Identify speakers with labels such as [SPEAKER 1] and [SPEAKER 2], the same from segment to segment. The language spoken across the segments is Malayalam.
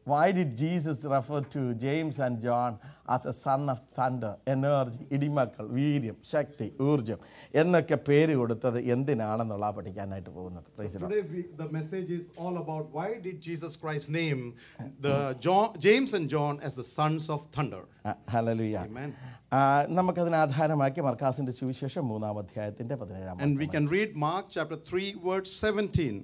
[SPEAKER 1] Why did Jesus refer to James and John as a son of thunder, energy, ഇടിമക്കൾ വീര്യം ശക്തി ഊർജം എന്നൊക്കെ പേര് കൊടുത്തത് എന്തിനാണെന്നുള്ള പഠിക്കാനായിട്ട് പോകുന്നത് Praise the Lord.
[SPEAKER 2] Today, we, the message is all about why did Jesus Christ name the John, James and John as the sons of thunder?
[SPEAKER 1] ആ, ഹല്ലേലൂയ
[SPEAKER 2] Amen.
[SPEAKER 1] ആ, നമുക്കതിനെ ആധാരമാക്കി മർക്കാസിന്റെ സുവിശേഷം മൂന്നാം അധ്യായത്തിന്റെ പതിനേഴാം
[SPEAKER 2] And we can read Mark chapter 3, verse 17.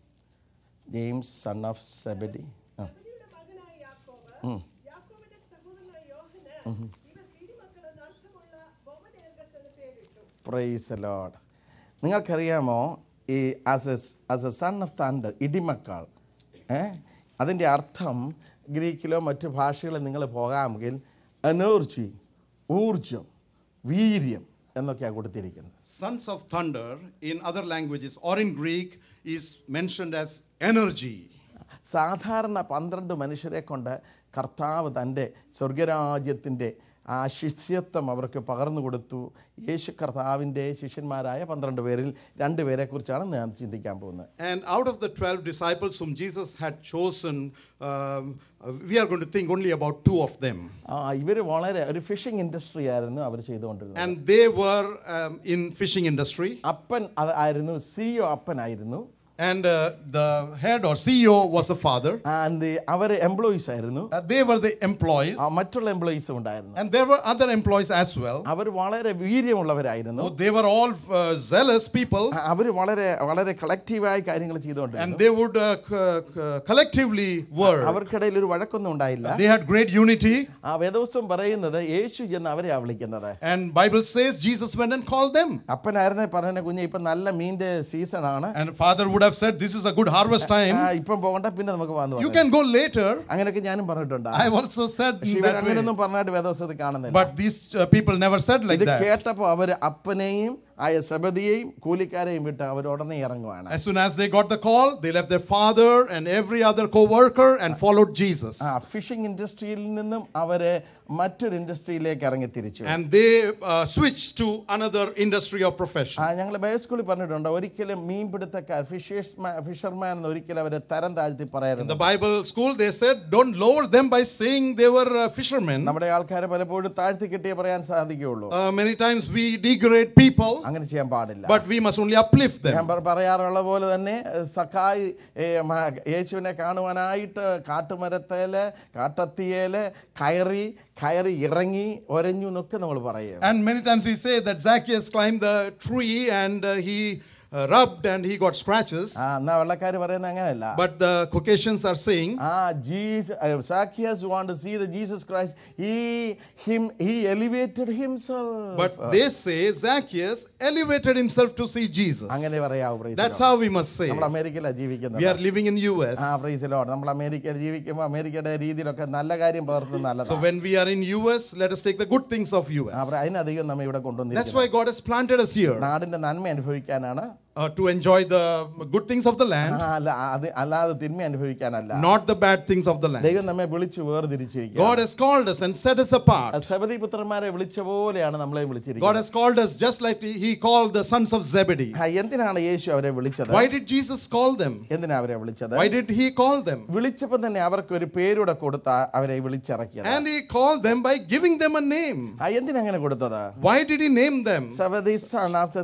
[SPEAKER 1] James son of Zebedee ആ
[SPEAKER 3] സബദിയുടെ മകനായ യാക്കോബ്, യാക്കോബിന്റെ സഹോദരനായ യോഹന്നാൻ, ഇവർ ഇടിമക്കളെന്ന് അർത്ഥമുള്ള ബോവനേർഗസ് എന്ന് പേരിട്ടു.
[SPEAKER 1] പ്രൈസ് ലോഡ് നിങ്ങൾക്കറിയാമോ ഈ as a as a son of thunder ഇടിമക്കൾ ഏ അതിൻ്റെ അർത്ഥം ഗ്രീക്കിലോ മറ്റ് ഭാഷകളിൽ നിങ്ങൾ പോകാമെങ്കിൽ എനർജി ഊർജം വീര്യം എന്നൊക്കെയാണ് കൊടുത്തിരിക്കുന്നത്
[SPEAKER 2] Sons of thunder in other languages or in Greek is mentioned as energy.
[SPEAKER 1] സാധാരണ പന്ത്രണ്ട് മനുഷ്യരെ കൊണ്ട് കർത്താവ് തൻ്റെ സ്വർഗരാജ്യത്തിൻ്റെ ആ ശിഷ്യത്വം അവർക്ക് പകർന്നു കൊടുത്തു യേശു കർത്താവിൻ്റെ ശിഷ്യന്മാരായ പന്ത്രണ്ട് പേരിൽ രണ്ട് പേരെക്കുറിച്ചാണ് ഞാൻ ചിന്തിക്കാൻ പോകുന്നത്
[SPEAKER 2] And out of the 12 disciples whom Jesus had chosen, um, uh, we are going to think only about two of them.
[SPEAKER 1] ഇവർ വളരെ ഒരു ഫിഷിംഗ് ഇൻഡസ്ട്രി ആയിരുന്നു അവർ ചെയ്തുകൊണ്ടിരുന്നത്
[SPEAKER 2] And they were um, in fishing industry.
[SPEAKER 1] അപ്പൻ അത് ആയിരുന്നു സിഒ അപ്പനായിരുന്നു
[SPEAKER 2] And uh, the head or CEO was the father.
[SPEAKER 1] And അവർ എംപ്ലോയീസ് ആയിരുന്നു
[SPEAKER 2] Uh, they were the employees.
[SPEAKER 1] ആ, മറ്റുള്ള എംപ്ലോയീസും ഉണ്ടായിരുന്നു
[SPEAKER 2] And there were other employees as well.
[SPEAKER 1] അവർ വളരെ വീര്യമുള്ളവരായിരുന്നു
[SPEAKER 2] Oh, they were all uh, zealous people.
[SPEAKER 1] അവർ വളരെ വളരെ കളക്റ്റീവായി കാര്യങ്ങൾ ചെയ്തുകൊണ്ടിരുന്നു
[SPEAKER 2] And they would uh, c- c- collectively work.
[SPEAKER 1] അവർക്കിടയിൽ ഒരു വഴക്കൊന്നും ഉണ്ടായില്ല
[SPEAKER 2] They had great unity.
[SPEAKER 1] ആ വേദവസ്വം പറയുന്നത് യേശു എന്ന് അവരെയാ വിളിക്കുന്നത്
[SPEAKER 2] And Bible says Jesus went and called them.
[SPEAKER 1] അപ്പനായിരുന്നെ പറഞ്ഞ കുഞ്ഞ് ഇപ്പം നല്ല മീൻ്റെ സീസൺ ആണ്
[SPEAKER 2] And father would have said, This is a good harvest
[SPEAKER 1] ആ,
[SPEAKER 2] time.
[SPEAKER 1] ഇപ്പം പോകണ്ട പിന്നെ നമുക്ക് വന്നു
[SPEAKER 2] You can go later.
[SPEAKER 1] അങ്ങനെയൊക്കെ ഞാനും പറഞ്ഞിട്ടുണ്ട്
[SPEAKER 2] I've also said
[SPEAKER 1] പക്ഷെ ഇവർ
[SPEAKER 2] that way.
[SPEAKER 1] അങ്ങനെയൊന്നും പറഞ്ഞായിട്ട് വേദവസ്വത്തിൽ കാണുന്നില്ല
[SPEAKER 2] But these uh, people never said like
[SPEAKER 1] ഇത്
[SPEAKER 2] that.
[SPEAKER 1] കേട്ടപ്പോൾ അവർ അപ്പനെയും ആയ സബദിയെയും കൂലിക്കാരെയും വിട്ട് അവർ ഉടനെ ഇറങ്ങുവാണ്
[SPEAKER 2] As soon as they got the call, they left their father and every other co worker and followed Jesus.
[SPEAKER 1] ആ ഫിഷിംഗ് ഇൻഡസ്ട്രിയിൽ നിന്നും അവര് മറ്റൊരു ഇൻഡസ്ട്രിയിലേക്ക് ഇറങ്ങി തിരിച്ചു
[SPEAKER 2] And they uh, switched to another industry or profession.
[SPEAKER 1] ആ ഞങ്ങൾ ബയോസ്കൂളിൽ പറഞ്ഞിട്ടുണ്ട് ഒരിക്കലും മീൻപിടുത്തക്കാർ ഫിഷേഴ്സ് ഫിഷർമാൻ എന്ന് ഒരിക്കലും അവരെ തരം താഴ്ത്തി
[SPEAKER 2] In
[SPEAKER 1] പറയരുത്
[SPEAKER 2] the Bible school, they said, Don't lower them by saying they were uh, fishermen.
[SPEAKER 1] നമ്മുടെ ആൾക്കാരെ പലപ്പോഴും താഴ്ത്തി കിട്ടിയേ പറയാൻ സാധിക്കുകയുള്ളൂ
[SPEAKER 2] Uh, many times we degrade people,
[SPEAKER 1] അങ്ങനെ ചെയ്യാൻ പാടില്ല
[SPEAKER 2] but we must only uplift them.
[SPEAKER 1] ഞാൻ പറ- പറയാറുള്ള പോലെ തന്നെ ഏഹ്, സഖായി ഏഹ്, മ- യേശുവിനെ കാണുവാനായിട്ട് കാട്ടുമരത്തേല് കാട്ടത്തിയേല് കയറി കയറി ഇറങ്ങി ഒരഞ്ഞു എന്നൊക്കെ നമ്മൾ പറയും
[SPEAKER 2] And many times we say that Zacchaeus climbed the tree and uh, he uh, rubbed and he got scratches.
[SPEAKER 1] ആ എന്നാ വെള്ളക്കാർ പറയുന്നത് അങ്ങനെയല്ല
[SPEAKER 2] But the Caucasians are saying,
[SPEAKER 1] ആ ജീസ് Zacchaeus want see the Jesus Christ he him he elevated himself
[SPEAKER 2] but they say Zacchaeus elevated himself to see Jesus.
[SPEAKER 1] അങ്ങനെ പറയാവൂ praise the
[SPEAKER 2] That's
[SPEAKER 1] Lord.
[SPEAKER 2] how we must say.
[SPEAKER 1] നമ്മൾ അമേരിക്കയിലാണ് ജീവിക്കുന്നത്
[SPEAKER 2] We are living in US.
[SPEAKER 1] ആ പ്രൈസ് ലോഡ് നമ്മൾ അമേരിക്കയിൽ ജീവിക്കുമ്പോൾ അമേരിക്കയുടെ രീതിയിലൊക്കെ നല്ല കാര്യം പകർത്തുന്നത്
[SPEAKER 2] So
[SPEAKER 1] നല്ലതാണ്
[SPEAKER 2] when we are in US, let us take the good things of
[SPEAKER 1] ആ,
[SPEAKER 2] US.
[SPEAKER 1] പ്ര- അതിനധികം നമ്മൾ ഇവിടെ
[SPEAKER 2] That's
[SPEAKER 1] കൊണ്ടുവന്നിരിക്കുന്നത്
[SPEAKER 2] why God has planted us here
[SPEAKER 1] നാടിന്റെ നന്മ അനുഭവിക്കാനാണ്
[SPEAKER 2] uh, to enjoy the good things of the
[SPEAKER 1] ആ,
[SPEAKER 2] land,
[SPEAKER 1] അല്ല അത് അല്ലാതെ തിന്മ അനുഭവിക്കാനല്ല
[SPEAKER 2] not the bad things of the land.
[SPEAKER 1] ദൈവം നമ്മെ വിളിച്ചു വേർതിരിച്ചിരിക്കുക
[SPEAKER 2] God has called us and set us apart.
[SPEAKER 1] സബതി പുത്രന്മാരെ വിളിച്ച പോലെയാണ് നമ്മളെ
[SPEAKER 2] God
[SPEAKER 1] വിളിച്ചിരിക്കുന്നത്
[SPEAKER 2] has called us just like He called the sons of Zebedee.
[SPEAKER 1] ആ, എന്തിനാണ് യേശു അവരെ വിളിച്ചത്
[SPEAKER 2] Why did Jesus call them?
[SPEAKER 1] എന്തിനാ അവരെ വിളിച്ചത്
[SPEAKER 2] Why did He call them?
[SPEAKER 1] വിളിച്ചപ്പോൾ തന്നെ അവർക്ക് ഒരു പേരൂടെ കൊടുത്ത അവരെ വിളിച്ചിറക്കിയത്
[SPEAKER 2] And He called them by giving them a name.
[SPEAKER 1] ആ, എന്തിനങ്ങനെ കൊടുത്തത്
[SPEAKER 2] Why did He name them?
[SPEAKER 1] Zebedee son of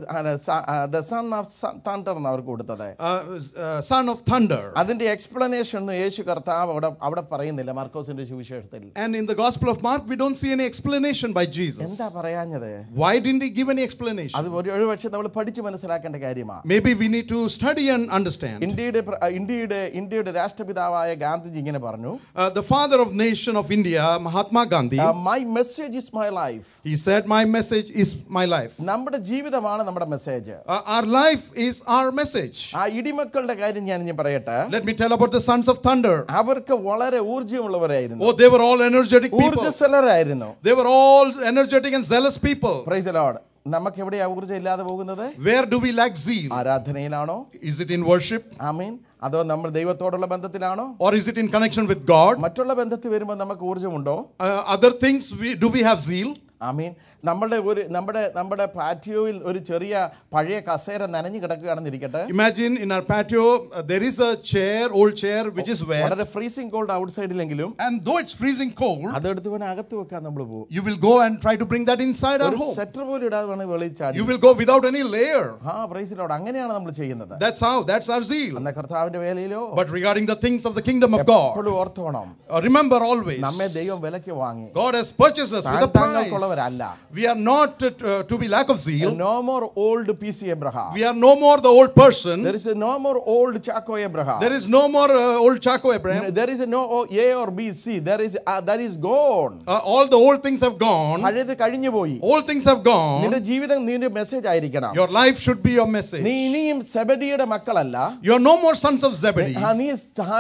[SPEAKER 1] the son of thunder എന്ന് അവർക്ക് കൊടുത്തത്
[SPEAKER 2] Uh, uh, son of thunder.
[SPEAKER 1] അതിന്റെ എക്സ്പ്ലനേഷൻ ഒന്നും യേശു കർത്താവ് അവിടെ അവിടെ പറയുന്നില്ല മാർക്കോസിന്റെ സുവിശേഷത്തിൽ
[SPEAKER 2] And in the Gospel of Mark, we don't see any explanation by Jesus.
[SPEAKER 1] എന്താ പറയാഞ്ഞത്
[SPEAKER 2] Why didn't He give any explanation?
[SPEAKER 1] അത് ഒരു ഒരുപക്ഷെ നമ്മൾ പഠിച്ചു മനസ്സിലാക്കേണ്ട കാര്യമാണ്
[SPEAKER 2] Maybe we need to study and understand.
[SPEAKER 1] ഇന്ത്യയുടെ പ്ര- ഇന്ത്യയുടെ ഇന്ത്യയുടെ രാഷ്ട്രപിതാവായ ഗാന്ധിജി ഇങ്ങനെ പറഞ്ഞു
[SPEAKER 2] Uh, the father of nation of India, Mahatma Gandhi,
[SPEAKER 1] my message is my life
[SPEAKER 2] he said, My message is my life.
[SPEAKER 1] നമ്മുടെ ജീവിതമാണ് നമ്മുടെ message
[SPEAKER 2] Uh, our life is our message.
[SPEAKER 1] ആ ഇടിമക്കളുടെ കാര്യം ഞാൻ ഇനി പറയട്ടെ
[SPEAKER 2] Let me tell about the sons of thunder.
[SPEAKER 1] അവർക്ക് വളരെ ഊർജ്ജമുള്ളവരായിരുന്നു
[SPEAKER 2] Oh, they were all energetic people.
[SPEAKER 1] ഊർജ്ജസ്വലരായിരുന്നു
[SPEAKER 2] They were all energetic and zealous people.
[SPEAKER 1] Praise lord നമുക്ക് എവിടെയാ ഊർജ്ജം ഇല്ലാതെ പോകുന്നത്
[SPEAKER 2] Where do we lack zeal?
[SPEAKER 1] ആരാധനയിലാണോ
[SPEAKER 2] Is it in worship
[SPEAKER 1] ആമീൻ അതോ നമ്മൾ ദൈവത്തോടുള്ള ബന്ധത്തിലാണോ
[SPEAKER 2] or is it in connection with God?
[SPEAKER 1] മറ്റുള്ള ബന്ധത്തിൽ വരുമ്പോൾ നമുക്ക് ഊർജ്ജമുണ്ടോ
[SPEAKER 2] Uh, other things, we, do we have zeal?
[SPEAKER 1] I mean നമ്മുടെ ഒരു നമ്മുടെ നമ്മുടെ പാറ്റിയോയിൽ ഒരു ചെറിയ പഴയ കസേര നനഞ്ഞു കിടക്കുകയാണെന്നിരിക്കട്ടെ
[SPEAKER 2] Imagine in our patio, uh, there is a chair, old chair, which is wet.
[SPEAKER 1] വളരെ ഫ്രീസിങ് കോൾഡ് ഔട്ട് സൈഡിലെങ്കിലും
[SPEAKER 2] And though it's freezing cold,
[SPEAKER 1] അതെടുത്ത് വേണേ അകത്ത് വെക്കാൻ നമ്മൾ പോകും
[SPEAKER 2] you will go and try to bring that inside our
[SPEAKER 1] ഒരു
[SPEAKER 2] home.
[SPEAKER 1] സെറ്റർ പോലും ഇടാതെ വേണേ വെളിയിൽ ചാടി
[SPEAKER 2] You will go without any layer.
[SPEAKER 1] ആ പ്രൈസിലോട് അങ്ങനെയാണ് നമ്മൾ ചെയ്യുന്നത്
[SPEAKER 2] That's how, that's our zeal.
[SPEAKER 1] അന്ന കർത്താവിന്റെ വേലയിലോ
[SPEAKER 2] But regarding the things of the kingdom of God,
[SPEAKER 1] എപ്പോഴും ഓർത്തോണം
[SPEAKER 2] uh, remember always,
[SPEAKER 1] നമ്മെ ദൈവം വിലയ്ക്ക് വാങ്ങി
[SPEAKER 2] God has purchased us with a
[SPEAKER 1] താഴ്ത്താങ്ങൾക്കുള്ളവരല്ല.
[SPEAKER 2] price. We are not uh, to be lack of zeal.
[SPEAKER 1] No more old P C Abraham
[SPEAKER 2] We are no more the old person.
[SPEAKER 1] There is no more old Chaco Abraham.
[SPEAKER 2] There is no more uh, old Chaco Abraham.
[SPEAKER 1] There is no A or B, C. There is uh, that is gone.
[SPEAKER 2] Uh, all the old things have gone.
[SPEAKER 1] പഴയത് കഴിഞ്ഞു പോയി
[SPEAKER 2] All things have gone.
[SPEAKER 1] നിന്റെ ജീവിതം നിന്റെ മെസ്സേജ് ആയിരിക്കണം
[SPEAKER 2] Your life should be your message.
[SPEAKER 1] നീ ഇനിയും സെബഡിയുടെ മക്കളല്ല
[SPEAKER 2] You are no more sons of Zebedee.
[SPEAKER 1] ആ, നീ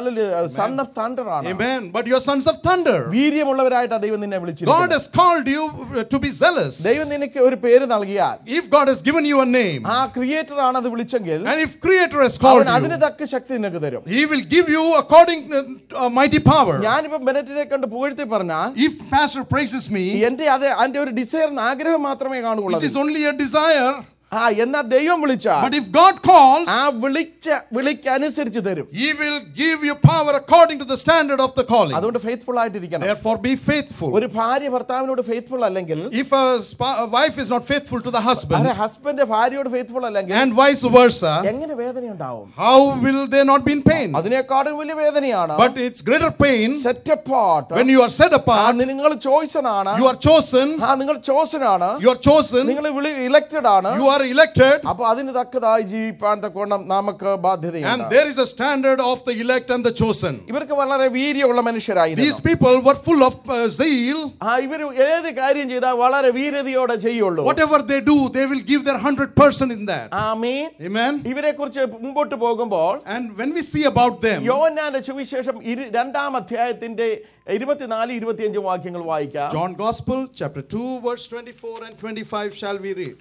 [SPEAKER 1] സൺ ഓഫ് തണ്ടർ ആണ്
[SPEAKER 2] Amen. But you are sons of thunder.
[SPEAKER 1] വീര്യമുള്ളവരായിട്ടാണ് ദൈവം നിന്നെ
[SPEAKER 2] God
[SPEAKER 1] വിളിച്ചിരിക്കുന്നത്
[SPEAKER 2] has called you uh, to be zealous.
[SPEAKER 1] ദൈവം നിനക്ക് ഒരു പേര് നൽകിയാൽ
[SPEAKER 2] If God has given you a name,
[SPEAKER 1] ആ ക്രിയേറ്റർ ആണ് അത് വിളിച്ചെങ്കിൽ
[SPEAKER 2] and if Creator has called
[SPEAKER 1] അവൻ അതിന്
[SPEAKER 2] you,
[SPEAKER 1] തക്ക ശക്തി നിനക്ക് തരും
[SPEAKER 2] He will give you according uh, to a mighty power.
[SPEAKER 1] ഞാനിപ്പോ ബെനറ്റിനെ കണ്ട് പുകഴ്ത്തി പറഞ്ഞാൽ
[SPEAKER 2] If Pastor praises me,
[SPEAKER 1] എന്റെ അത് അതിന്റെ ഒരു ഡിസൈറിന് ആഗ്രഹം മാത്രമേ കാണുകയുള്ളൂ
[SPEAKER 2] it is only a desire.
[SPEAKER 1] ആ എന്നാ ദൈവം വിളിച്ചാൽ
[SPEAKER 2] But if God calls,
[SPEAKER 1] ആ വിളിച്ച വിളിക്ക് അനുസരിച്ച് തരും
[SPEAKER 2] He will give you power according to the standard of the calling.
[SPEAKER 1] അതുകൊണ്ട് ഫെയ്ത്ത്ഫുൾ ആയിട്ടിരിക്കണം
[SPEAKER 2] Therefore, be faithful.
[SPEAKER 1] ഒരു ഭാര്യ ഭർത്താവിനോട് ഫെയ്ത്ത്ഫുൾ അല്ലെങ്കിൽ
[SPEAKER 2] If a, spa- a wife is not faithful to the husband,
[SPEAKER 1] അതെ ഹസ്ബൻഡ് ഭാര്യയോട് ഫെയ്ത്ത്ഫുൾ അല്ലെങ്കിൽ
[SPEAKER 2] and vice versa,
[SPEAKER 1] എങ്ങനെ വേദന ഉണ്ടാവും
[SPEAKER 2] how will they not be in pain?
[SPEAKER 1] അതിനേക്കാളും വലിയ വേദനയാണ്
[SPEAKER 2] But it's greater pain
[SPEAKER 1] set apart
[SPEAKER 2] when you are set apart,
[SPEAKER 1] നിങ്ങൾ ചോയ്സൺ ആണ്
[SPEAKER 2] you are chosen,
[SPEAKER 1] ആ നിങ്ങൾ ചോസൻ ആണ്
[SPEAKER 2] you are chosen,
[SPEAKER 1] നിങ്ങൾ വിളി ഇലക്റ്റഡ് ആണ്
[SPEAKER 2] you are elected,
[SPEAKER 1] അപ്പൊ അതിന് തക്കതായി ജീവിപ്പാൻ തക്കോണം നമുക്ക്
[SPEAKER 2] and
[SPEAKER 1] ബാധ്യതയുണ്ട്
[SPEAKER 2] there is a standard of the elect and the chosen.
[SPEAKER 1] ഇവർക്ക് വളരെ വീര്യമുള്ള
[SPEAKER 2] These
[SPEAKER 1] മനുഷ്യരായിരുന്നു
[SPEAKER 2] people were full of uh, zeal.
[SPEAKER 1] ആ ഇവർ ഏത് കാര്യം ചെയ്താൽ വളരെ വീരതയോടെ ചെയ്യുള്ളൂ
[SPEAKER 2] Whatever they do, they will give their 100% in that.
[SPEAKER 1] Amin
[SPEAKER 2] Amen.
[SPEAKER 1] ഇവരെ കുറിച്ച് മുമ്പോട്ട് പോകുമ്പോൾ
[SPEAKER 2] And when we see about them,
[SPEAKER 1] യോഹന്നാന്റെ സുവിശേഷം ഇരു- രണ്ടാം അധ്യായത്തിന്റെ ഇരുപത്തിനാല് ഇരുപത്തിയഞ്ച് വാക്യങ്ങൾ വായിക്കാം
[SPEAKER 2] John Gospel, chapter 2, verse 24 and 25, shall we read?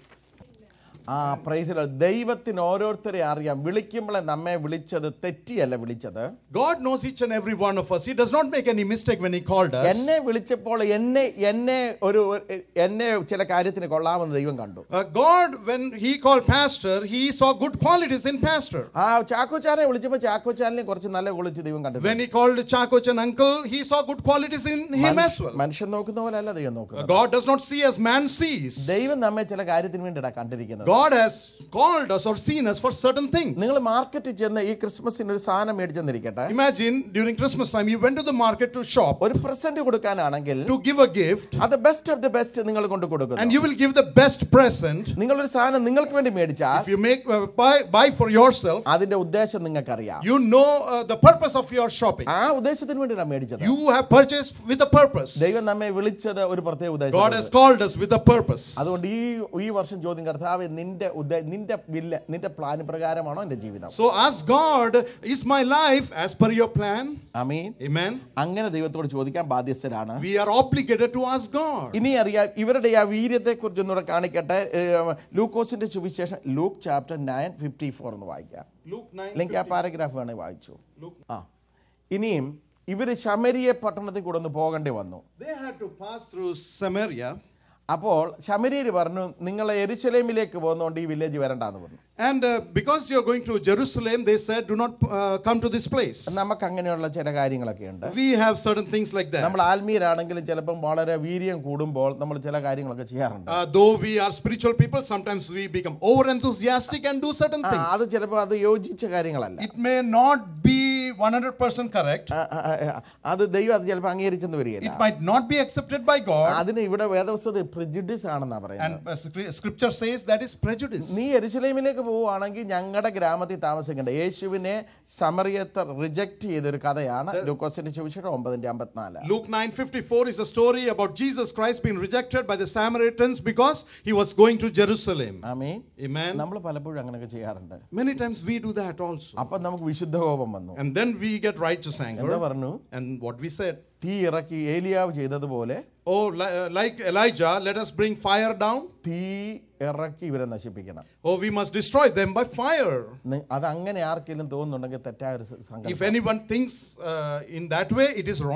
[SPEAKER 1] ആ പ്രൈസില ദൈവത്തിന് ഓരോരുത്തരെ അറിയാം വിളിക്കുമ്പോഴേ നമ്മെ വിളിച്ചത് തെറ്റിയല്ല വിളിച്ചത്
[SPEAKER 2] God knows each and every one of us. He does not make any mistake when He called us.
[SPEAKER 1] എന്നെ വിളിച്ചപ്പോൾ എന്നെ എന്നെ ഒരു എന്നെ ചില കാര്യത്തിന് കൊള്ളാമെന്ന് ദൈവം കണ്ടു
[SPEAKER 2] Uh, God, when He called Pastor, He saw good qualities in Pastor.
[SPEAKER 1] ആ ചാക്കോച്ചാനെ വിളിച്ചപ്പോൾ ചാക്കോച്ചാനെ കുറച്ച് നല്ല വിളിച്ച് ദൈവം കണ്ടു
[SPEAKER 2] When He called Chakochan uncle, He saw good qualities in him as well.
[SPEAKER 1] മനുഷ്യൻ നോക്കുന്ന പോലെ അല്ല ദൈവം
[SPEAKER 2] Uh,
[SPEAKER 1] നോക്കുന്നത്
[SPEAKER 2] God does not see as man sees.
[SPEAKER 1] ദൈവം നമ്മെ ചില കാര്യത്തിന് വേണ്ടിയിട്ടാ കണ്ടിരിക്കുന്നത്
[SPEAKER 2] God has called us or seen us for certain things.
[SPEAKER 1] നിങ്ങൾ മാർക്കറ്റിൽ ചെന്ന് ഈ ക്രിസ്മസിന് ഒരു സാധനം മേടിച്ചെന്നിരിക്കട്ടെ
[SPEAKER 2] Imagine during Christmas time, you went to the market to shop
[SPEAKER 1] ഒരു പ്രസന്റ് കൊടുക്കാനാണെങ്കിൽ
[SPEAKER 2] to give a gift,
[SPEAKER 1] അത് ബെസ്റ്റ് ഓഫ് ദി ബെസ്റ്റ് നിങ്ങൾ കൊണ്ട് കൊടുക്കുന്നു
[SPEAKER 2] and you will give the best present.
[SPEAKER 1] നിങ്ങളൊരു സാധനം നിങ്ങൾക്ക് വേണ്ടി മേടിച്ചാൽ
[SPEAKER 2] If you make uh, buy, buy for yourself,
[SPEAKER 1] അതിന്റെ ഉദ്ദേശം നിങ്ങൾക്കറിയാം
[SPEAKER 2] you know uh, the purpose of your shopping.
[SPEAKER 1] ആ ഉദ്ദേശത്തിന് വേണ്ടിയിട്ടാണ് മേടിച്ചത്
[SPEAKER 2] You have purchased with a purpose.
[SPEAKER 1] ദൈവം നമ്മെ വിളിച്ചത് ഒരു പ്രത്യേക
[SPEAKER 2] God has
[SPEAKER 1] ഉദ്ദേശം
[SPEAKER 2] called us with a purpose.
[SPEAKER 1] അതുകൊണ്ട് ഈ ഈ വർഷം ചോദ്യം കർത്താവ് നിന്റെ ഉദ്ദേ- നിന്റെ വില്ല നിന്റെ പ്ലാൻ പ്രകാരമാണോ എന്റെ ജീവിതം
[SPEAKER 2] So ask God, is my life as per your plan?
[SPEAKER 1] Ameen
[SPEAKER 2] Amen.
[SPEAKER 1] അങ്ങനെ ദൈവത്തോട് ചോദിക്കാൻ ബാധ്യസ്ഥരാണ്
[SPEAKER 2] We are obligated to ask God.
[SPEAKER 1] ഇനി അറിയാം ഇവരുടെ ആ വീര്യത്തെ കുറിച്ച് ഒന്നുകൂടെ കാണിക്കട്ടെ ഏഹ്, ലൂക്കോസിന്റെ സുവിശേഷം Luke chapter nine fifty four എന്ന് വായിക്കാം
[SPEAKER 2] Luke 9.
[SPEAKER 1] അല്ലെങ്കിൽ ആ പാരഗ്രാഫ് വേണേൽ വായിച്ചു ആ ഇനിയും ഇവർ ശമരിയെ പട്ടണത്തിൽ കൂടെ ഒന്ന് പോകേണ്ടി വന്നു
[SPEAKER 2] They had to pass through Samaria.
[SPEAKER 1] അപ്പോൾ ശമരിയർ പറഞ്ഞു നിങ്ങൾ എരുശലേമിലേക്ക് പോകുന്നതുകൊണ്ട് ഈ വില്ലേജ് വരണ്ടെന്ന് പറഞ്ഞു
[SPEAKER 2] And uh, because you're going to Jerusalem, they said, do not uh, come to this place.
[SPEAKER 1] നമുക്ക് അങ്ങനെയുള്ള ചില കാര്യങ്ങളൊക്കെ ഉണ്ട്
[SPEAKER 2] We have certain things like that.
[SPEAKER 1] നമ്മൾ ആത്മീയരാണെങ്കിലും ചിലപ്പം വളരെ വീര്യം കൂടുമ്പോൾ നമ്മൾ ചില കാര്യങ്ങളൊക്കെ ചെയ്യാറുണ്ട്
[SPEAKER 2] Uh, though we are spiritual people, sometimes we become over enthusiastic and do certain
[SPEAKER 1] ആ,
[SPEAKER 2] things.
[SPEAKER 1] അത് ചിലപ്പോൾ അത് യോജിച്ച കാര്യങ്ങളല്ല
[SPEAKER 2] It may not be 100% correct.
[SPEAKER 1] ആ, ആ, ആ, അത് ദൈവം അത് ചിലപ്പോൾ അംഗീകരിച്ചെന്ന് വരികയില്ല
[SPEAKER 2] It might not be accepted by God.
[SPEAKER 1] അതിന് ഇവിടെ വേദവസ്തു പ്രിജുഡിസ് ആണെന്നാ പറയുന്നത്
[SPEAKER 2] And uh, scri- scripture says that is prejudice.
[SPEAKER 1] നീ എരുസലേമിലേക്ക് പോവുകയാണെങ്കിൽ ഞങ്ങളുടെ ഗ്രാമത്തിൽ താമസിക്കേണ്ട യേശുവിനെ സമറിയത്ത് റിജക്ട് ചെയ്തൊരു കഥയാണ് ലൂക്കോസിന്റെ സുവിശേഷം ഒമ്പതിന്റെ അമ്പത്തിനാല്
[SPEAKER 2] Luke 9:54 is a story about Jesus Christ being rejected by the Samaritans because he was going to Jerusalem.
[SPEAKER 1] Amin
[SPEAKER 2] Amen.
[SPEAKER 1] നമ്മൾ പലപ്പോഴും അങ്ങനെയൊക്കെ ചെയ്യാറുണ്ട്
[SPEAKER 2] Many times we do that also.
[SPEAKER 1] അപ്പം നമുക്ക് വിശുദ്ധ കോപം വന്നു
[SPEAKER 2] And then we get righteous
[SPEAKER 1] എന്താ
[SPEAKER 2] anger.
[SPEAKER 1] പറഞ്ഞു
[SPEAKER 2] And what we said,
[SPEAKER 1] തീ ഇറക്കി ഏലിയാവ് ചെയ്തതുപോലെ
[SPEAKER 2] oh, li- uh, like Elijah, let us bring fire down.
[SPEAKER 1] തീ ഇറക്കി ഇവരെ നശിപ്പിക്കണം
[SPEAKER 2] Oh, we must destroy them by fire.
[SPEAKER 1] നി- അത് അങ്ങനെ ആർക്കെങ്കിലും തോന്നുന്നുണ്ടെങ്കിൽ തെറ്റായ ഒരു സ-
[SPEAKER 2] If
[SPEAKER 1] സങ്കല്പം
[SPEAKER 2] anyone thinks uh, in that way, it is wrong.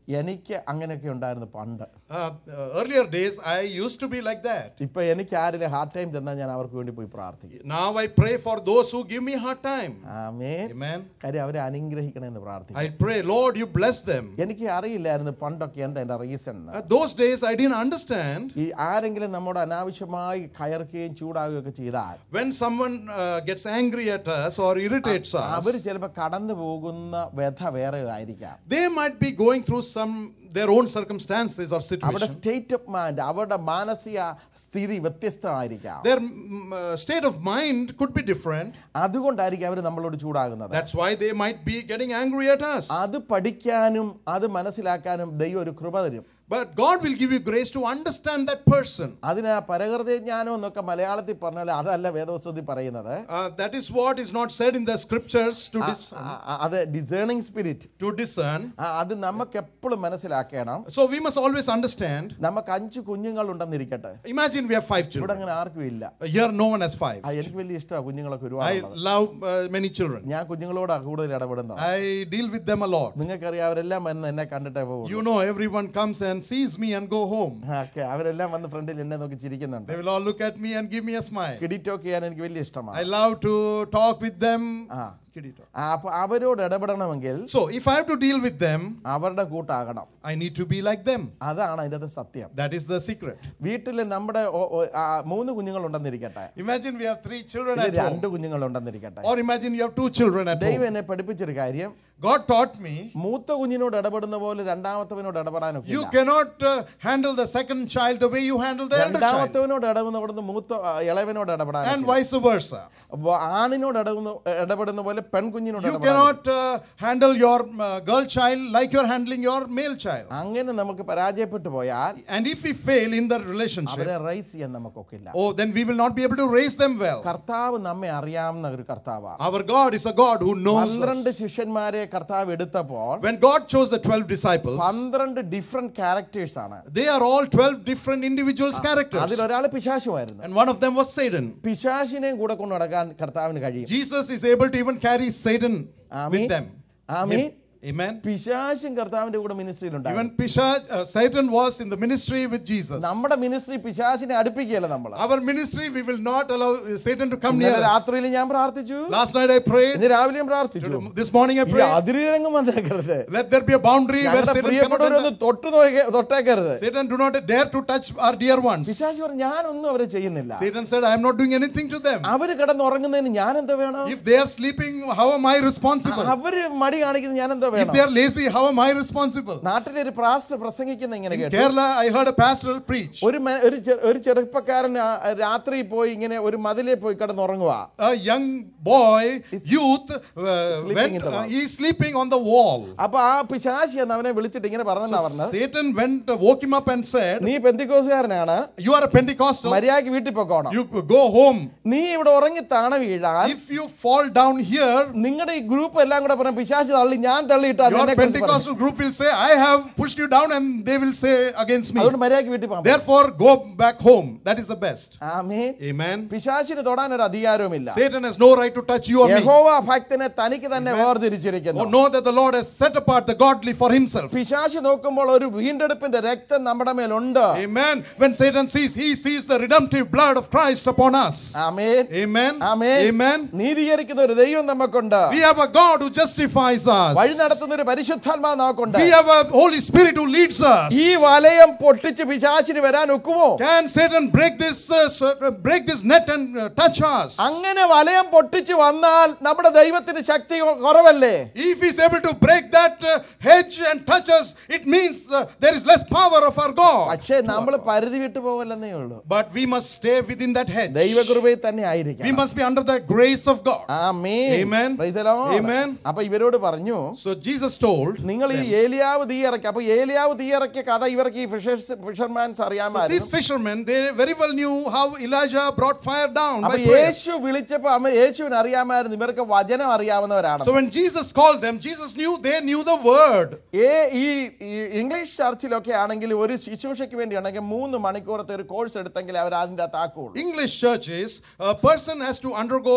[SPEAKER 1] എനിക്ക് അങ്ങനെയൊക്കെ ഉണ്ടായിരുന്നു പണ്ട്
[SPEAKER 2] Uh, uh, earlier days, I used to be like that.
[SPEAKER 1] ഇപ്പൊ എനിക്ക് ആരെങ്കിലും ഹാർഡ് ടൈം തന്നാൽ ഞാൻ അവർക്ക് വേണ്ടി പോയി പ്രാർത്ഥിക്കും
[SPEAKER 2] Now I pray for those who give me hard time.
[SPEAKER 1] Amen
[SPEAKER 2] Amen.
[SPEAKER 1] കാര്യം അവരെ അനുഗ്രഹിക്കണമെന്ന് പ്രാർത്ഥിക്കും
[SPEAKER 2] I pray, Lord, you bless them.
[SPEAKER 1] എനിക്ക് അറിയില്ലായിരുന്നു പണ്ടൊക്കെ എന്താ എൻ്റെ reason
[SPEAKER 2] Uh, those days, I didn't understand.
[SPEAKER 1] ഈ ആരെങ്കിലും നമ്മോട് അനാവശ്യമായി കയർക്കുകയും ചൂടാകുകയും ഒക്കെ ചെയ്താൽ
[SPEAKER 2] When someone uh, gets angry at us or irritates us,
[SPEAKER 1] അവർ ചിലപ്പോൾ കടന്നു പോകുന്ന വ്യഥ വേറെ ആയിരിക്കാം
[SPEAKER 2] they might be going through some their own circumstances or
[SPEAKER 1] അവരുടെ
[SPEAKER 2] situation.
[SPEAKER 1] സ്റ്റേറ്റ് ഓഫ് മൈൻഡ് അവരുടെ മാനസിക സ്ഥിതി വ്യത്യസ്തമായിരിക്കാം
[SPEAKER 2] Their mm, uh, state of mind could be different.
[SPEAKER 1] അതുകൊണ്ടായിരിക്കും അവർ നമ്മളോട് ചൂടാകുന്നത്
[SPEAKER 2] That's why they might be getting angry at us.
[SPEAKER 1] അത് പഠിക്കാനും അത് മനസ്സിലാക്കാനും ദൈവം ഒരു കൃപ തരും
[SPEAKER 2] But God will give you grace to understand that person.
[SPEAKER 1] അതിന് പരകൃതി ജ്ഞാനം എന്നൊക്കെ മലയാളത്തിൽ പറഞ്ഞാൽ അതല്ല വേദവസ്തുതി പറയുന്നത്
[SPEAKER 2] Uh, that is what is not said in the scriptures to, dis-
[SPEAKER 1] ആ, ആ, അത് ഡിസേണിങ് സ്പിരിറ്റ്
[SPEAKER 2] to discern.
[SPEAKER 1] അത് നമുക്ക് എപ്പോഴും മനസ്സിലാക്കണം
[SPEAKER 2] So we must always understand.
[SPEAKER 1] നമുക്ക് അഞ്ച് കുഞ്ഞുങ്ങൾ ഉണ്ടെന്നിരിക്കട്ടെ
[SPEAKER 2] Imagine we have five
[SPEAKER 1] ഇവിടെ
[SPEAKER 2] children.
[SPEAKER 1] അങ്ങനെ ആർക്കും ഇല്ല
[SPEAKER 2] Uh, Here, no one has five.
[SPEAKER 1] ആ, എനിക്ക് വലിയ ഇഷ്ടമാണ് കുഞ്ഞുങ്ങളൊക്കെ
[SPEAKER 2] I
[SPEAKER 1] ഒരുപാട്
[SPEAKER 2] love uh, many children.
[SPEAKER 1] ഞാൻ കുഞ്ഞുങ്ങളോടാണ് കൂടുതൽ ഇടപെടുന്നത്
[SPEAKER 2] I deal with them a lot.
[SPEAKER 1] നിങ്ങൾക്കറിയാം അവരെല്ലാം വന്ന് എന്നെ കണ്ടിട്ടേ പോകും
[SPEAKER 2] You know, everyone comes and sees me and go home.
[SPEAKER 1] Okay അവരെല്ലാം വന്ന് ഫ്രണ്ടിൽ എന്നെ നോക്കി ചിരിക്കുന്നുണ്ട്
[SPEAKER 2] They will all look at me and give me a smile.
[SPEAKER 1] കിടി ടോക്ക് ചെയ്യാൻ എനിക്ക് വലിയ
[SPEAKER 2] I
[SPEAKER 1] ഇഷ്ടമാണ്
[SPEAKER 2] love to talk with them.
[SPEAKER 1] ആ
[SPEAKER 2] Kiddie talk.
[SPEAKER 1] ആ, അപ്പൊ അവരോട് ഇടപെടണമെങ്കിൽ
[SPEAKER 2] So, if I have to deal with them,
[SPEAKER 1] അവരുടെ കൂട്ടാകണം
[SPEAKER 2] I need to be like them.
[SPEAKER 1] അതാണ് അതിൻ്റെ അത് സത്യം
[SPEAKER 2] That is the secret.
[SPEAKER 1] വീട്ടിൽ നമ്മുടെ ഒ- ഒ- ആ, മൂന്ന് കുഞ്ഞുങ്ങളുണ്ടെന്നിരിക്കട്ടെ
[SPEAKER 2] Imagine we have three children
[SPEAKER 1] ഇത്
[SPEAKER 2] at home.
[SPEAKER 1] രണ്ട് കുഞ്ഞുങ്ങളുണ്ടെന്നിരിക്കട്ടെ
[SPEAKER 2] Or imagine you have two children at
[SPEAKER 1] ദൈവം
[SPEAKER 2] home.
[SPEAKER 1] എന്നെ പഠിപ്പിച്ചൊരു കാര്യം
[SPEAKER 2] God taught me
[SPEAKER 1] മൂത്ത കുഞ്ഞിനോട് ഇടപെടുന്ന പോലെ രണ്ടാമത്തവനോട് ഇടപെടാനൊക്കെ
[SPEAKER 2] you cannot uh, handle the second child the way you handle the elder child.
[SPEAKER 1] രണ്ടാമത്തവനോട് ഇടപെടുന്ന മൂത്ത ആ, ഇളയവനോട് ഇടപെടാൻ
[SPEAKER 2] And vice versa.
[SPEAKER 1] ആണിനോട് ഇടപെടുന്ന ഇടപെടുന്ന പോലെ പെൺകുഞ്ഞിനോട്
[SPEAKER 2] You
[SPEAKER 1] ഇടപെടാൻ
[SPEAKER 2] cannot uh, handle your uh, girl child like you're handling your male child.
[SPEAKER 1] അങ്ങനെ നമുക്ക് പരാജയപ്പെട്ടു പോയാൽ
[SPEAKER 2] And if we fail in that relationship,
[SPEAKER 1] അവരെ റൈസ് ചെയ്യാൻ നമുക്കൊക്കില്ല
[SPEAKER 2] oh, then we will not be able to raise them well.
[SPEAKER 1] കർത്താവ് നമ്മെ അറിയാവുന്ന ഒരു കർത്താവാണ്
[SPEAKER 2] Our God is a God who knows
[SPEAKER 1] പന്ത്രണ്ട്
[SPEAKER 2] us.
[SPEAKER 1] ശിഷ്യന്മാരെ കർത്താവ് എടുത്തപ്പോൾ
[SPEAKER 2] When God chose the 12 disciples,
[SPEAKER 1] പന്ത്രണ്ട് ഡിഫറെന്റ് ക്യാരക്ടേഴ്സ് ആണ്
[SPEAKER 2] they are all 12 different individuals' characters.
[SPEAKER 1] അതിലൊരാൾ പിശാശുമായിരുന്നു
[SPEAKER 2] And one of them was Satan.
[SPEAKER 1] പിശാശിനെയും കൂടെ കൊണ്ട് നടക്കാൻ കർത്താവിന് കഴിയും
[SPEAKER 2] Jesus is able to even carry Satan
[SPEAKER 1] Amen.
[SPEAKER 2] with them.
[SPEAKER 1] Amin
[SPEAKER 2] Amen.
[SPEAKER 1] പിശാശും കർത്താവിന്റെ കൂടെ മിനിസ്ട്രിയിലുണ്ടായിരുന്നു
[SPEAKER 2] Even Pishaj, uh, Satan was in the ministry with Jesus.
[SPEAKER 1] നമ്മുടെ മിനിസ്ട്രി പിശാശിനെ അടുപ്പിക്കുകയല്ല നമ്മൾ
[SPEAKER 2] Our ministry, we will not allow uh, Satan to come near
[SPEAKER 1] ഇന്നലെ
[SPEAKER 2] us.
[SPEAKER 1] രാത്രിയിൽ ഞാൻ പ്രാർത്ഥിച്ചു
[SPEAKER 2] Last night I prayed.
[SPEAKER 1] ഇന്ന് രാവിലെയും പ്രാർത്ഥിച്ചു
[SPEAKER 2] This morning I
[SPEAKER 1] ഈ
[SPEAKER 2] prayed.
[SPEAKER 1] അതിരിരംഗം വന്നേക്കരുത്
[SPEAKER 2] Let there be a boundary where
[SPEAKER 1] ഞങ്ങളുടെ
[SPEAKER 2] Satan cannot
[SPEAKER 1] പ്രിയപ്പെട്ടവരൊന്ന്
[SPEAKER 2] enter.
[SPEAKER 1] തൊട്ടു നോക്കി തൊട്ടേക്കരുത്
[SPEAKER 2] Satan do not dare to touch our dear ones.
[SPEAKER 1] പിശാശി പറഞ്ഞു ഞാനൊന്നും അവരെ ചെയ്യുന്നില്ല
[SPEAKER 2] Satan said, I am not doing anything to them.
[SPEAKER 1] അവര് കിടന്നുറങ്ങുന്നതിന് ഞാൻ എന്താ വേണം
[SPEAKER 2] If they are sleeping, how am I responsible?
[SPEAKER 1] അവര് മടി കാണിക്കുന്നത് ഞാൻ എന്താ
[SPEAKER 2] If
[SPEAKER 1] വേണം
[SPEAKER 2] they are lazy, how am I responsible?
[SPEAKER 1] നാട്ടിലെ ഒരു പ്രാസ്റ്റർ പ്രസംഗിക്കുന്ന ഇങ്ങനെ
[SPEAKER 2] In
[SPEAKER 1] കേട്ടു
[SPEAKER 2] Kerala, I heard a pastor preach.
[SPEAKER 1] ഒരു മ- ഒരു ചെ- ഒരു ചെറുപ്പക്കാരൻ ആ- രാത്രി പോയി ഇങ്ങനെ ഒരു മതിലെ പോയി കിടന്നുറങ്ങുക
[SPEAKER 2] A young boy, youth, uh,
[SPEAKER 1] Sleeping
[SPEAKER 2] went,
[SPEAKER 1] in the
[SPEAKER 2] uh,
[SPEAKER 1] wall.
[SPEAKER 2] he is sleeping on the wall.
[SPEAKER 1] അപ്പൊ ആ പിശാശി എന്ന് അവനെ വിളിച്ചിട്ട് ഇങ്ങനെ പറഞ്ഞെന്നാ പറഞ്ഞത്
[SPEAKER 2] Satan went, uh, woke him up and said,
[SPEAKER 1] നീ പെന്തിക്കോസുകാരനാണ്
[SPEAKER 2] You are a Pentecostal,
[SPEAKER 1] മര്യാദക്ക് വീട്ടിൽ പൊക്കോണം
[SPEAKER 2] you go home.
[SPEAKER 1] നീ ഇവിടെ ഉറങ്ങി താണ വീഴാൻ
[SPEAKER 2] If you fall down here,
[SPEAKER 1] നിങ്ങളുടെ ഈ ഗ്രൂപ്പ് എല്ലാം കൂടെ പറഞ്ഞ പിശാശി തള്ളി ഞാൻ തള്ളിയിട്ട് അത്
[SPEAKER 2] your
[SPEAKER 1] എന്നെ കുറിച്ച് പറഞ്ഞു.
[SPEAKER 2] Pentecostal group will say, I have pushed you down, and they will say against me.
[SPEAKER 1] അതുകൊണ്ട് മര്യാദക്ക് വീട്ടിൽ പോകാം
[SPEAKER 2] Therefore, go back home. That is the best.
[SPEAKER 1] Amen
[SPEAKER 2] Amen.
[SPEAKER 1] പിശാചിന് തൊടാൻ ഒരു അധികാരവുമില്ല
[SPEAKER 2] Satan has no right to touch you or me.
[SPEAKER 1] യഹോവ ഭക്തനെ തനിക്ക് തന്നെ വേർതിരിച്ചിരിക്കുന്നു
[SPEAKER 2] Oh, know that the Lord has set apart the godly for himself.
[SPEAKER 1] പിശാചി നോക്കുമ്പോൾ ഒരു വീണ്ടെടുപ്പിന്റെ രക്തം നമ്മുടെ മേലുണ്ട്
[SPEAKER 2] Amen. When Satan sees, he sees the redemptive blood of Christ upon us.
[SPEAKER 1] Amen
[SPEAKER 2] Amen.
[SPEAKER 1] Amen
[SPEAKER 2] Amen.
[SPEAKER 1] നീതീകരിക്കുന്ന ഒരു ദൈവം നമുക്കുണ്ട്
[SPEAKER 2] We have a God who justifies
[SPEAKER 1] വഴി
[SPEAKER 2] us.
[SPEAKER 1] നടത്തുന്ന ഒരു പരിശുദ്ധാത്മാവ് നമുക്കുണ്ട്
[SPEAKER 2] We have a Holy Spirit who leads us.
[SPEAKER 1] ഈ വലയം പൊട്ടിച്ച് പിശാചിന് വരാൻ ഒക്കുമോ
[SPEAKER 2] Can Satan break this uh, s- uh, break this net and uh, touch us?
[SPEAKER 1] അങ്ങനെ വലയം പൊട്ടിച്ച് വന്നാൽ നമ്മുടെ ദൈവത്തിന് ശക്തി കുറവല്ലേ
[SPEAKER 2] If he's able to break that uh, hedge and touch us, it means uh, there is less power of our God.
[SPEAKER 1] പക്ഷേ നമ്മൾ പരിധി വിട്ടു പോകല്ലെന്നേ ഉള്ളൂ
[SPEAKER 2] But we must stay within that hedge.
[SPEAKER 1] ദൈവകൃപയിൽ തന്നെ
[SPEAKER 2] We
[SPEAKER 1] ആയിരിക്കും
[SPEAKER 2] must be under the grace of God. Amen. Amen.
[SPEAKER 1] അപ്പൊ ഇവരോട് പറഞ്ഞു
[SPEAKER 2] So Jesus told,
[SPEAKER 1] നിങ്ങൾ ഈ ഏലിയാവ് തീയിറക്കി അപ്പൊ ഏലിയാവ് തീയിറക്കിയ കഥ ഇവർക്ക് ഈ ഫിഷേഴ്സ് ഫിഷർമാൻസ്
[SPEAKER 2] these
[SPEAKER 1] അറിയാമായിരുന്നു
[SPEAKER 2] fishermen, they very well knew how Elijah brought fire down
[SPEAKER 1] അപ്പൊ
[SPEAKER 2] by prayer.
[SPEAKER 1] യേശു വിളിച്ചപ്പോ അമ്മ യേശുവിന് അറിയാമായിരുന്നു ഇവർക്ക് വചനം അറിയാവുന്നവരാണ്
[SPEAKER 2] So when Jesus called them, Jesus knew they knew the word.
[SPEAKER 1] ഏ ഈ ഈ ഇംഗ്ലീഷ് ചർച്ചിലൊക്കെ ആണെങ്കിൽ ഒരു ശുശ്രൂഷയ്ക്ക് വേണ്ടിയാണെങ്കിൽ മൂന്ന് മണിക്കൂറത്തെ ഒരു കോഴ്സ് എടുത്തെങ്കിൽ അവർ അതിൻ്റെ അകത്താക്കുള്ളൂ
[SPEAKER 2] English churches, a person has to undergo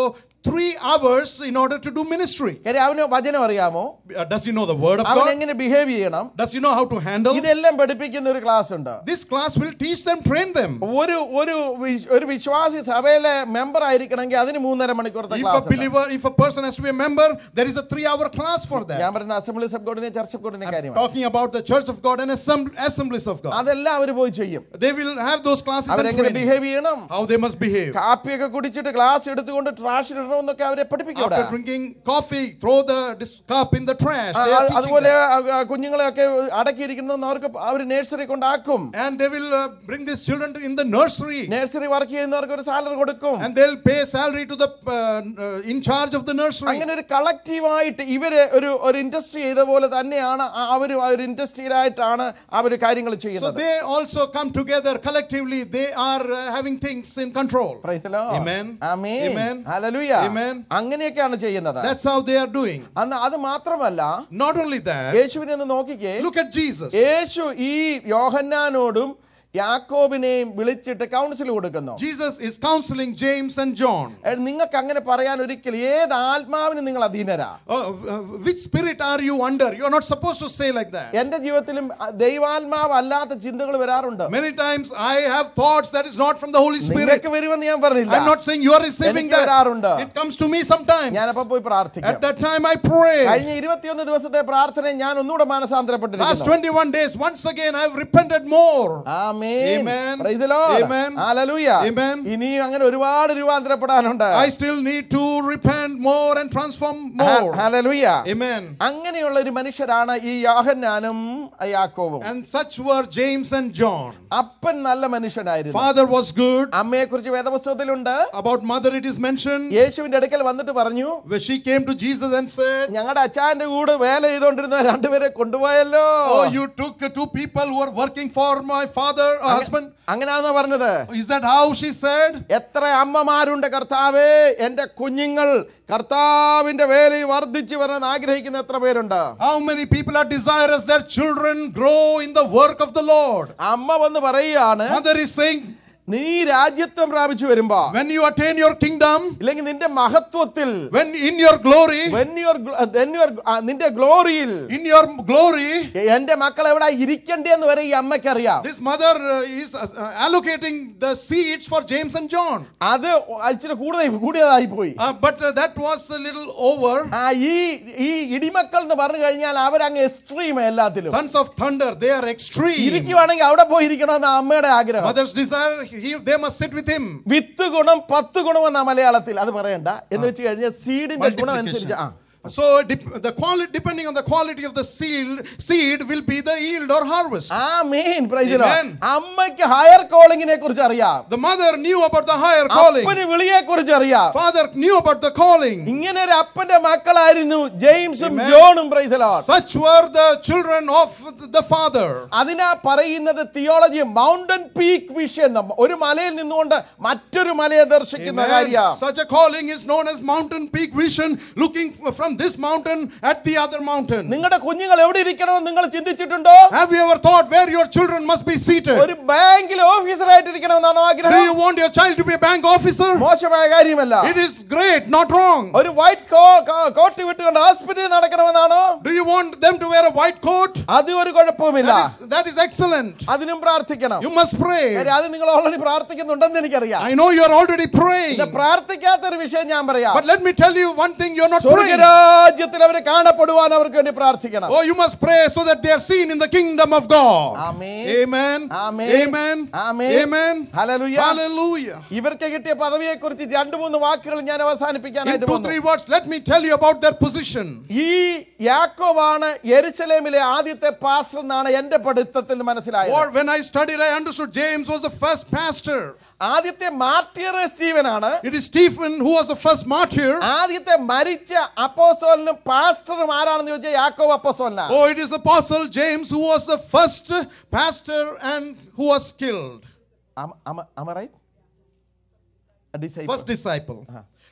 [SPEAKER 2] three hours in order to do ministry.
[SPEAKER 1] കാര്യം അവന് വചനം അറിയാമോ
[SPEAKER 2] Uh, Does he know the word of
[SPEAKER 1] അവൻ
[SPEAKER 2] God?
[SPEAKER 1] എങ്ങനെ ബിഹേവ് ചെയ്യണം
[SPEAKER 2] Does he know how to handle?
[SPEAKER 1] ഇതെല്ലാം പഠിപ്പിക്കുന്ന ഒരു ക്ലാസ് ഉണ്ട്
[SPEAKER 2] This class will teach them, train them.
[SPEAKER 1] ഒരു ഒരു വിശ്- ഒരു വിശ്വാസി സഭയിലെ മെമ്പർ ആയിരിക്കണമെങ്കിൽ അതിന് മൂന്നര മണിക്കൂറത്തെ
[SPEAKER 2] If a
[SPEAKER 1] class
[SPEAKER 2] believer, if a person has to be a member, there is a three-hour class for that.
[SPEAKER 1] ഞാൻ പറയുന്ന അസംബ്ലീസ് ഓഫ് ഗോഡിനെ ചർച്ച് ഓഫ് ഗോഡിനെ കാര്യമാണ്
[SPEAKER 2] Talking about the Church of God and assemb- assemblies of God.
[SPEAKER 1] അതെല്ലാം അവർ പോയി ചെയ്യും
[SPEAKER 2] They will have those classes and
[SPEAKER 1] അവരെങ്ങനെ
[SPEAKER 2] training.
[SPEAKER 1] ബിഹേവ് ചെയ്യണം
[SPEAKER 2] How they must behave.
[SPEAKER 1] കാപ്പിയൊക്കെ കുടിച്ചിട്ട് ക്ലാസ് എടുത്തുകൊണ്ട് ട്രാഷ് ഇടണമെന്നൊക്കെ അവരെ പഠിപ്പിക്കും അവിടെ.
[SPEAKER 2] After drinking coffee, throw the dis- cup in the trash.
[SPEAKER 1] ആ,
[SPEAKER 2] They are
[SPEAKER 1] ആ,
[SPEAKER 2] teaching
[SPEAKER 1] അതുപോലെ
[SPEAKER 2] them.
[SPEAKER 1] ആ, ആ, കുഞ്ഞുങ്ങളെയൊക്കെ അടക്കിയിരിക്കുന്ന അവർക്ക് അവർ നേഴ്സറി കൊണ്ടാക്കും
[SPEAKER 2] And they will uh, bring these children to, in the nursery.
[SPEAKER 1] Nursery work ചെയ്യുന്നവർക്ക് ഒരു സാലറി കൊടുക്കും
[SPEAKER 2] And they'll pay salary to the uh, uh, in charge of the nursery.
[SPEAKER 1] അങ്ങനെ ഒരു കളക്റ്റീവായിട്ട് ഇവര് ഒരു ഒരു ഇൻഡസ്ട്രി ചെയ്ത പോലെ തന്നെയാണ് അവർ ഒരു ഇൻഡസ്ട്രിയിലായിട്ടാണ് അവർ കാര്യങ്ങൾ
[SPEAKER 2] So
[SPEAKER 1] ചെയ്യുന്നത്
[SPEAKER 2] they also come together collectively. They are uh, having things in control.
[SPEAKER 1] Praise the Lord.
[SPEAKER 2] Amen.
[SPEAKER 1] Amen.
[SPEAKER 2] Amen.
[SPEAKER 1] Hallelujah.
[SPEAKER 2] Amen.
[SPEAKER 1] അങ്ങനെയൊക്കെയാണ് ചെയ്യുന്നത്
[SPEAKER 2] That's how they are doing.
[SPEAKER 1] അന്ന് അത് മാത്രമല്ല
[SPEAKER 2] Not only that,
[SPEAKER 1] യേശുവിനെ ഒന്ന് നോക്കിക്കേ
[SPEAKER 2] look at Jesus.
[SPEAKER 1] യേശു ഈ യോഹന്നാനോടും യാക്കോബിനെയും വിളിച്ചിട്ട് കൗൺസിൽ കൊടുക്കുന്നു
[SPEAKER 2] Jesus is counseling James and John.
[SPEAKER 1] നിങ്ങൾക്ക് അങ്ങനെ പറയാൻ ഒരിക്കൽ ഏത് ആത്മാവിന് നിങ്ങൾ അധീനരാ
[SPEAKER 2] Uh, uh, which spirit are you under? You are not supposed to say like that.
[SPEAKER 1] എന്റെ ജീവിതത്തിലും ദൈവാത്മാവ് അല്ലാത്ത ചിന്തകൾ വരാറുണ്ട്
[SPEAKER 2] Many times I have thoughts that is not from the Holy Spirit.
[SPEAKER 1] നിങ്ങൾക്ക് വരുമെന്ന് ഞാൻ പറഞ്ഞില്ല
[SPEAKER 2] I'm not saying you are receiving
[SPEAKER 1] എനിക്ക് വരാറുണ്ട്.
[SPEAKER 2] that. It comes to me sometimes.
[SPEAKER 1] ഞാനപ്പോ പോയി
[SPEAKER 2] At
[SPEAKER 1] പ്രാർത്ഥിക്കാം
[SPEAKER 2] that time I pray.
[SPEAKER 1] കഴിഞ്ഞ ഇരുപത്തിയൊന്ന് ദിവസത്തെ പ്രാർത്ഥന ഞാൻ ഒന്നുകൂടെ
[SPEAKER 2] Last
[SPEAKER 1] മാനസാന്തരപ്പെട്ടിരിക്കുന്നു
[SPEAKER 2] 21 days, once again I have repented more.
[SPEAKER 1] Amen.
[SPEAKER 2] Amen.
[SPEAKER 1] Praise the Lord.
[SPEAKER 2] Amen.
[SPEAKER 1] Hallelujah.
[SPEAKER 2] Amen.
[SPEAKER 1] ഇനിയും അങ്ങനെ ഒരുപാട് രൂപാന്തരപ്പെടാനുണ്ട്
[SPEAKER 2] I still need to repent more and transform
[SPEAKER 1] Ha-
[SPEAKER 2] more.
[SPEAKER 1] Hallelujah.
[SPEAKER 2] Amen.
[SPEAKER 1] അങ്ങനെയുള്ള ഒരു മനുഷ്യരാണ് ഈ യോഹന്നാനും യാക്കോവും
[SPEAKER 2] And such were James and John.
[SPEAKER 1] അപ്പൻ നല്ല മനുഷ്യനായിരുന്നു
[SPEAKER 2] Father was good.
[SPEAKER 1] അമ്മയെ കുറിച്ച് വേദപുസ്തകത്തിലുണ്ട്
[SPEAKER 2] About mother it is mentioned.
[SPEAKER 1] യേശുവിന്റെ അടുക്കൽ വന്നിട്ട് പറഞ്ഞു
[SPEAKER 2] Where she came to Jesus and said,
[SPEAKER 1] ഞങ്ങളുടെ അച്ചാന്റെ കൂടെ വേല ചെയ്തോണ്ടിരുന്ന രണ്ടുപേരെ കൊണ്ടുപോയല്ലോ
[SPEAKER 2] Oh, you took uh, two people who are working for my father, uh, husband.
[SPEAKER 1] അങ്ങനെയാണെന്നോ പറഞ്ഞത്
[SPEAKER 2] Is that how she said?
[SPEAKER 1] എത്ര അമ്മമാരുണ്ട് കർത്താവേ എന്റെ കുഞ്ഞുങ്ങൾ കർത്താവിന്റെ വേലയിൽ വർദ്ധിച്ചു വരണമെന്ന് ആഗ്രഹിക്കുന്ന എത്ര പേരുണ്ട്
[SPEAKER 2] How many people are desirous their children grow in the work of the Lord?
[SPEAKER 1] അമ്മ വന്ന് പറയുകയാണ്
[SPEAKER 2] Mother is saying,
[SPEAKER 1] നീ രാജ്യത്വം പ്രാപിച്ചു വരുമ്പോ
[SPEAKER 2] when you attain your kingdom,
[SPEAKER 1] ഇല്ലെങ്കിൽ നിന്റെ മഹത്വത്തിൽ
[SPEAKER 2] when in your glory,
[SPEAKER 1] when your gl- then your- ആ, നിന്റെ ഗ്ലോറിയിൽ
[SPEAKER 2] in your glory,
[SPEAKER 1] എന്റെ മക്കൾ എവിടെ ഇരിക്കണ്ടേന്ന് വരെ ഈ അമ്മയ്ക്ക് അറിയാം
[SPEAKER 2] this mother uh, is uh, uh, allocating the seats for James and John.
[SPEAKER 1] അത് ഇച്ചിരി കൂടുതൽ കൂടിയതായി പോയി
[SPEAKER 2] Uh, but uh, that was a little over.
[SPEAKER 1] ആ ഈ ഈ ഇടിമക്കൾ എന്ന് പറഞ്ഞു കഴിഞ്ഞാൽ അവരങ്ങ് എക്സ്ട്രീം എല്ലാത്തിലും
[SPEAKER 2] Sons of thunder, they are extreme.
[SPEAKER 1] ഇരിക്കുവാണെങ്കിൽ അവിടെ പോയി ഇരിക്കണമെന്ന് അമ്മയുടെ ആഗ്രഹം
[SPEAKER 2] Mother's desire, he, they must sit with him.
[SPEAKER 1] വിത്ത് ഗുണം പത്ത് ഗുണമെന്നാ മലയാളത്തിൽ അത് പറയണ്ട എന്ന് വെച്ച് കഴിഞ്ഞാൽ സീഡിന്റെ ഗുണം അനുസരിച്ച് ആ
[SPEAKER 2] So dep- the quality, depending on the quality of the seed, seed will be the yield or harvest.
[SPEAKER 1] Amen praise
[SPEAKER 2] Amen.
[SPEAKER 1] അമ്മയ്ക്ക് ഹയർ കോളിങ്ങിനെ കുറിച്ച് അറിയാം
[SPEAKER 2] The mother knew about the higher calling.
[SPEAKER 1] അപ്പന് വിളിയെ കുറിച്ച് അറിയാം
[SPEAKER 2] Father knew about the calling.
[SPEAKER 1] ഇങ്ങനെ ഒരു അപ്പന്റെ മക്കളായിരുന്നു ജെയിംസും
[SPEAKER 2] Amen.
[SPEAKER 1] ജോണും praise lord
[SPEAKER 2] Such were the children of the father.
[SPEAKER 1] അതിനാ പറയുന്നത് തിയോളജി മൗണ്ടൻ പീക്ക് വിഷൻ ഒരു മലയിൽ നിന്നുകൊണ്ട് മറ്റൊരു മലയെ ദർശിക്കുന്ന
[SPEAKER 2] Amen.
[SPEAKER 1] കാര്യം
[SPEAKER 2] Such a calling is known as mountain peak vision, looking f- from this mountain at the other mountain.
[SPEAKER 1] നിങ്ങളുടെ കുഞ്ഞുങ്ങൾ എവിടെ ഇരിക്കണമെന്ന് നിങ്ങൾ ചിന്തിച്ചിട്ടുണ്ടോ
[SPEAKER 2] Have you ever thought where your children must be seated?
[SPEAKER 1] ഒരു ബാങ്കിൽ ഓഫീസറായിട്ട് ഇരിക്കണമെന്നാണോ
[SPEAKER 2] Do
[SPEAKER 1] ആഗ്രഹം
[SPEAKER 2] you want your child to be a bank officer?
[SPEAKER 1] മോശമായ കാര്യമല്ല
[SPEAKER 2] It is great, not wrong.
[SPEAKER 1] ഒരു വൈറ്റ് കോട്ട് വിട്ടുകൊണ്ട് ഹോസ്പിറ്റലിൽ നടക്കണമെന്നാണോ
[SPEAKER 2] Do you want them to wear a white coat?
[SPEAKER 1] അത് ഒരു കുഴപ്പവുമില്ല
[SPEAKER 2] That is, that is excellent.
[SPEAKER 1] അതിനും പ്രാർത്ഥിക്കണം
[SPEAKER 2] You must pray.
[SPEAKER 1] കാര്യം അത് നിങ്ങൾ ഓൾറെഡി പ്രാർത്ഥിക്കുന്നുണ്ടെന്ന് എനിക്കറിയാം
[SPEAKER 2] I know you are already praying.
[SPEAKER 1] ഇത് പ്രാർത്ഥിക്കാത്ത ഒരു വിഷയം ഞാൻ പറയാം
[SPEAKER 2] But let me tell you one thing you're not praying.
[SPEAKER 1] സ്വർഗരാജ്യത്തിൽ അവർ കാണപ്പെടുവാൻ അവർക്ക് വേണ്ടി പ്രാർത്ഥിക്കണം
[SPEAKER 2] Oh, you must pray so that they are seen in the kingdom of God.
[SPEAKER 1] Amen.
[SPEAKER 2] Amen.
[SPEAKER 1] Amen.
[SPEAKER 2] Amen.
[SPEAKER 1] Amen.
[SPEAKER 2] Amen.
[SPEAKER 1] Hallelujah.
[SPEAKER 2] Hallelujah.
[SPEAKER 1] ഇവർക്ക് കിട്ടിയ പദവിയെ കുറിച്ച് രണ്ടു മൂന്ന് വാക്കുകൾ ഞാൻ
[SPEAKER 2] In
[SPEAKER 1] അവസാനിപ്പിക്കാനായിട്ട്
[SPEAKER 2] two,
[SPEAKER 1] വന്നു.
[SPEAKER 2] three words, let me tell you about their position.
[SPEAKER 1] ഈ യാക്കോബാണ് യെരുശലേമിലെ ആദ്യത്തെ പാസ്റ്റർ എന്നാണ് എന്റെ പഠിത്തത്തിൽ നിന്ന് മനസ്സിലായത്
[SPEAKER 2] Or when I studied, I understood James was the first pastor.
[SPEAKER 1] ആദ്യത്തെ മാർട്ടിയർ സ്റ്റീവൻ ആണ്
[SPEAKER 2] It is Stephen who was the first martyr.
[SPEAKER 1] ആദ്യത്തെ മരിച്ച അപ്പോസോലിനും പാസ്റ്ററും ആരാണെന്ന് ചോദിച്ചാൽ യാക്കോബ് അപ്പോസോലിനാ
[SPEAKER 2] Oh, it is Apostle James who was the first pastor and who was killed.
[SPEAKER 1] Am- am- am I right? A disciple.
[SPEAKER 2] First disciple.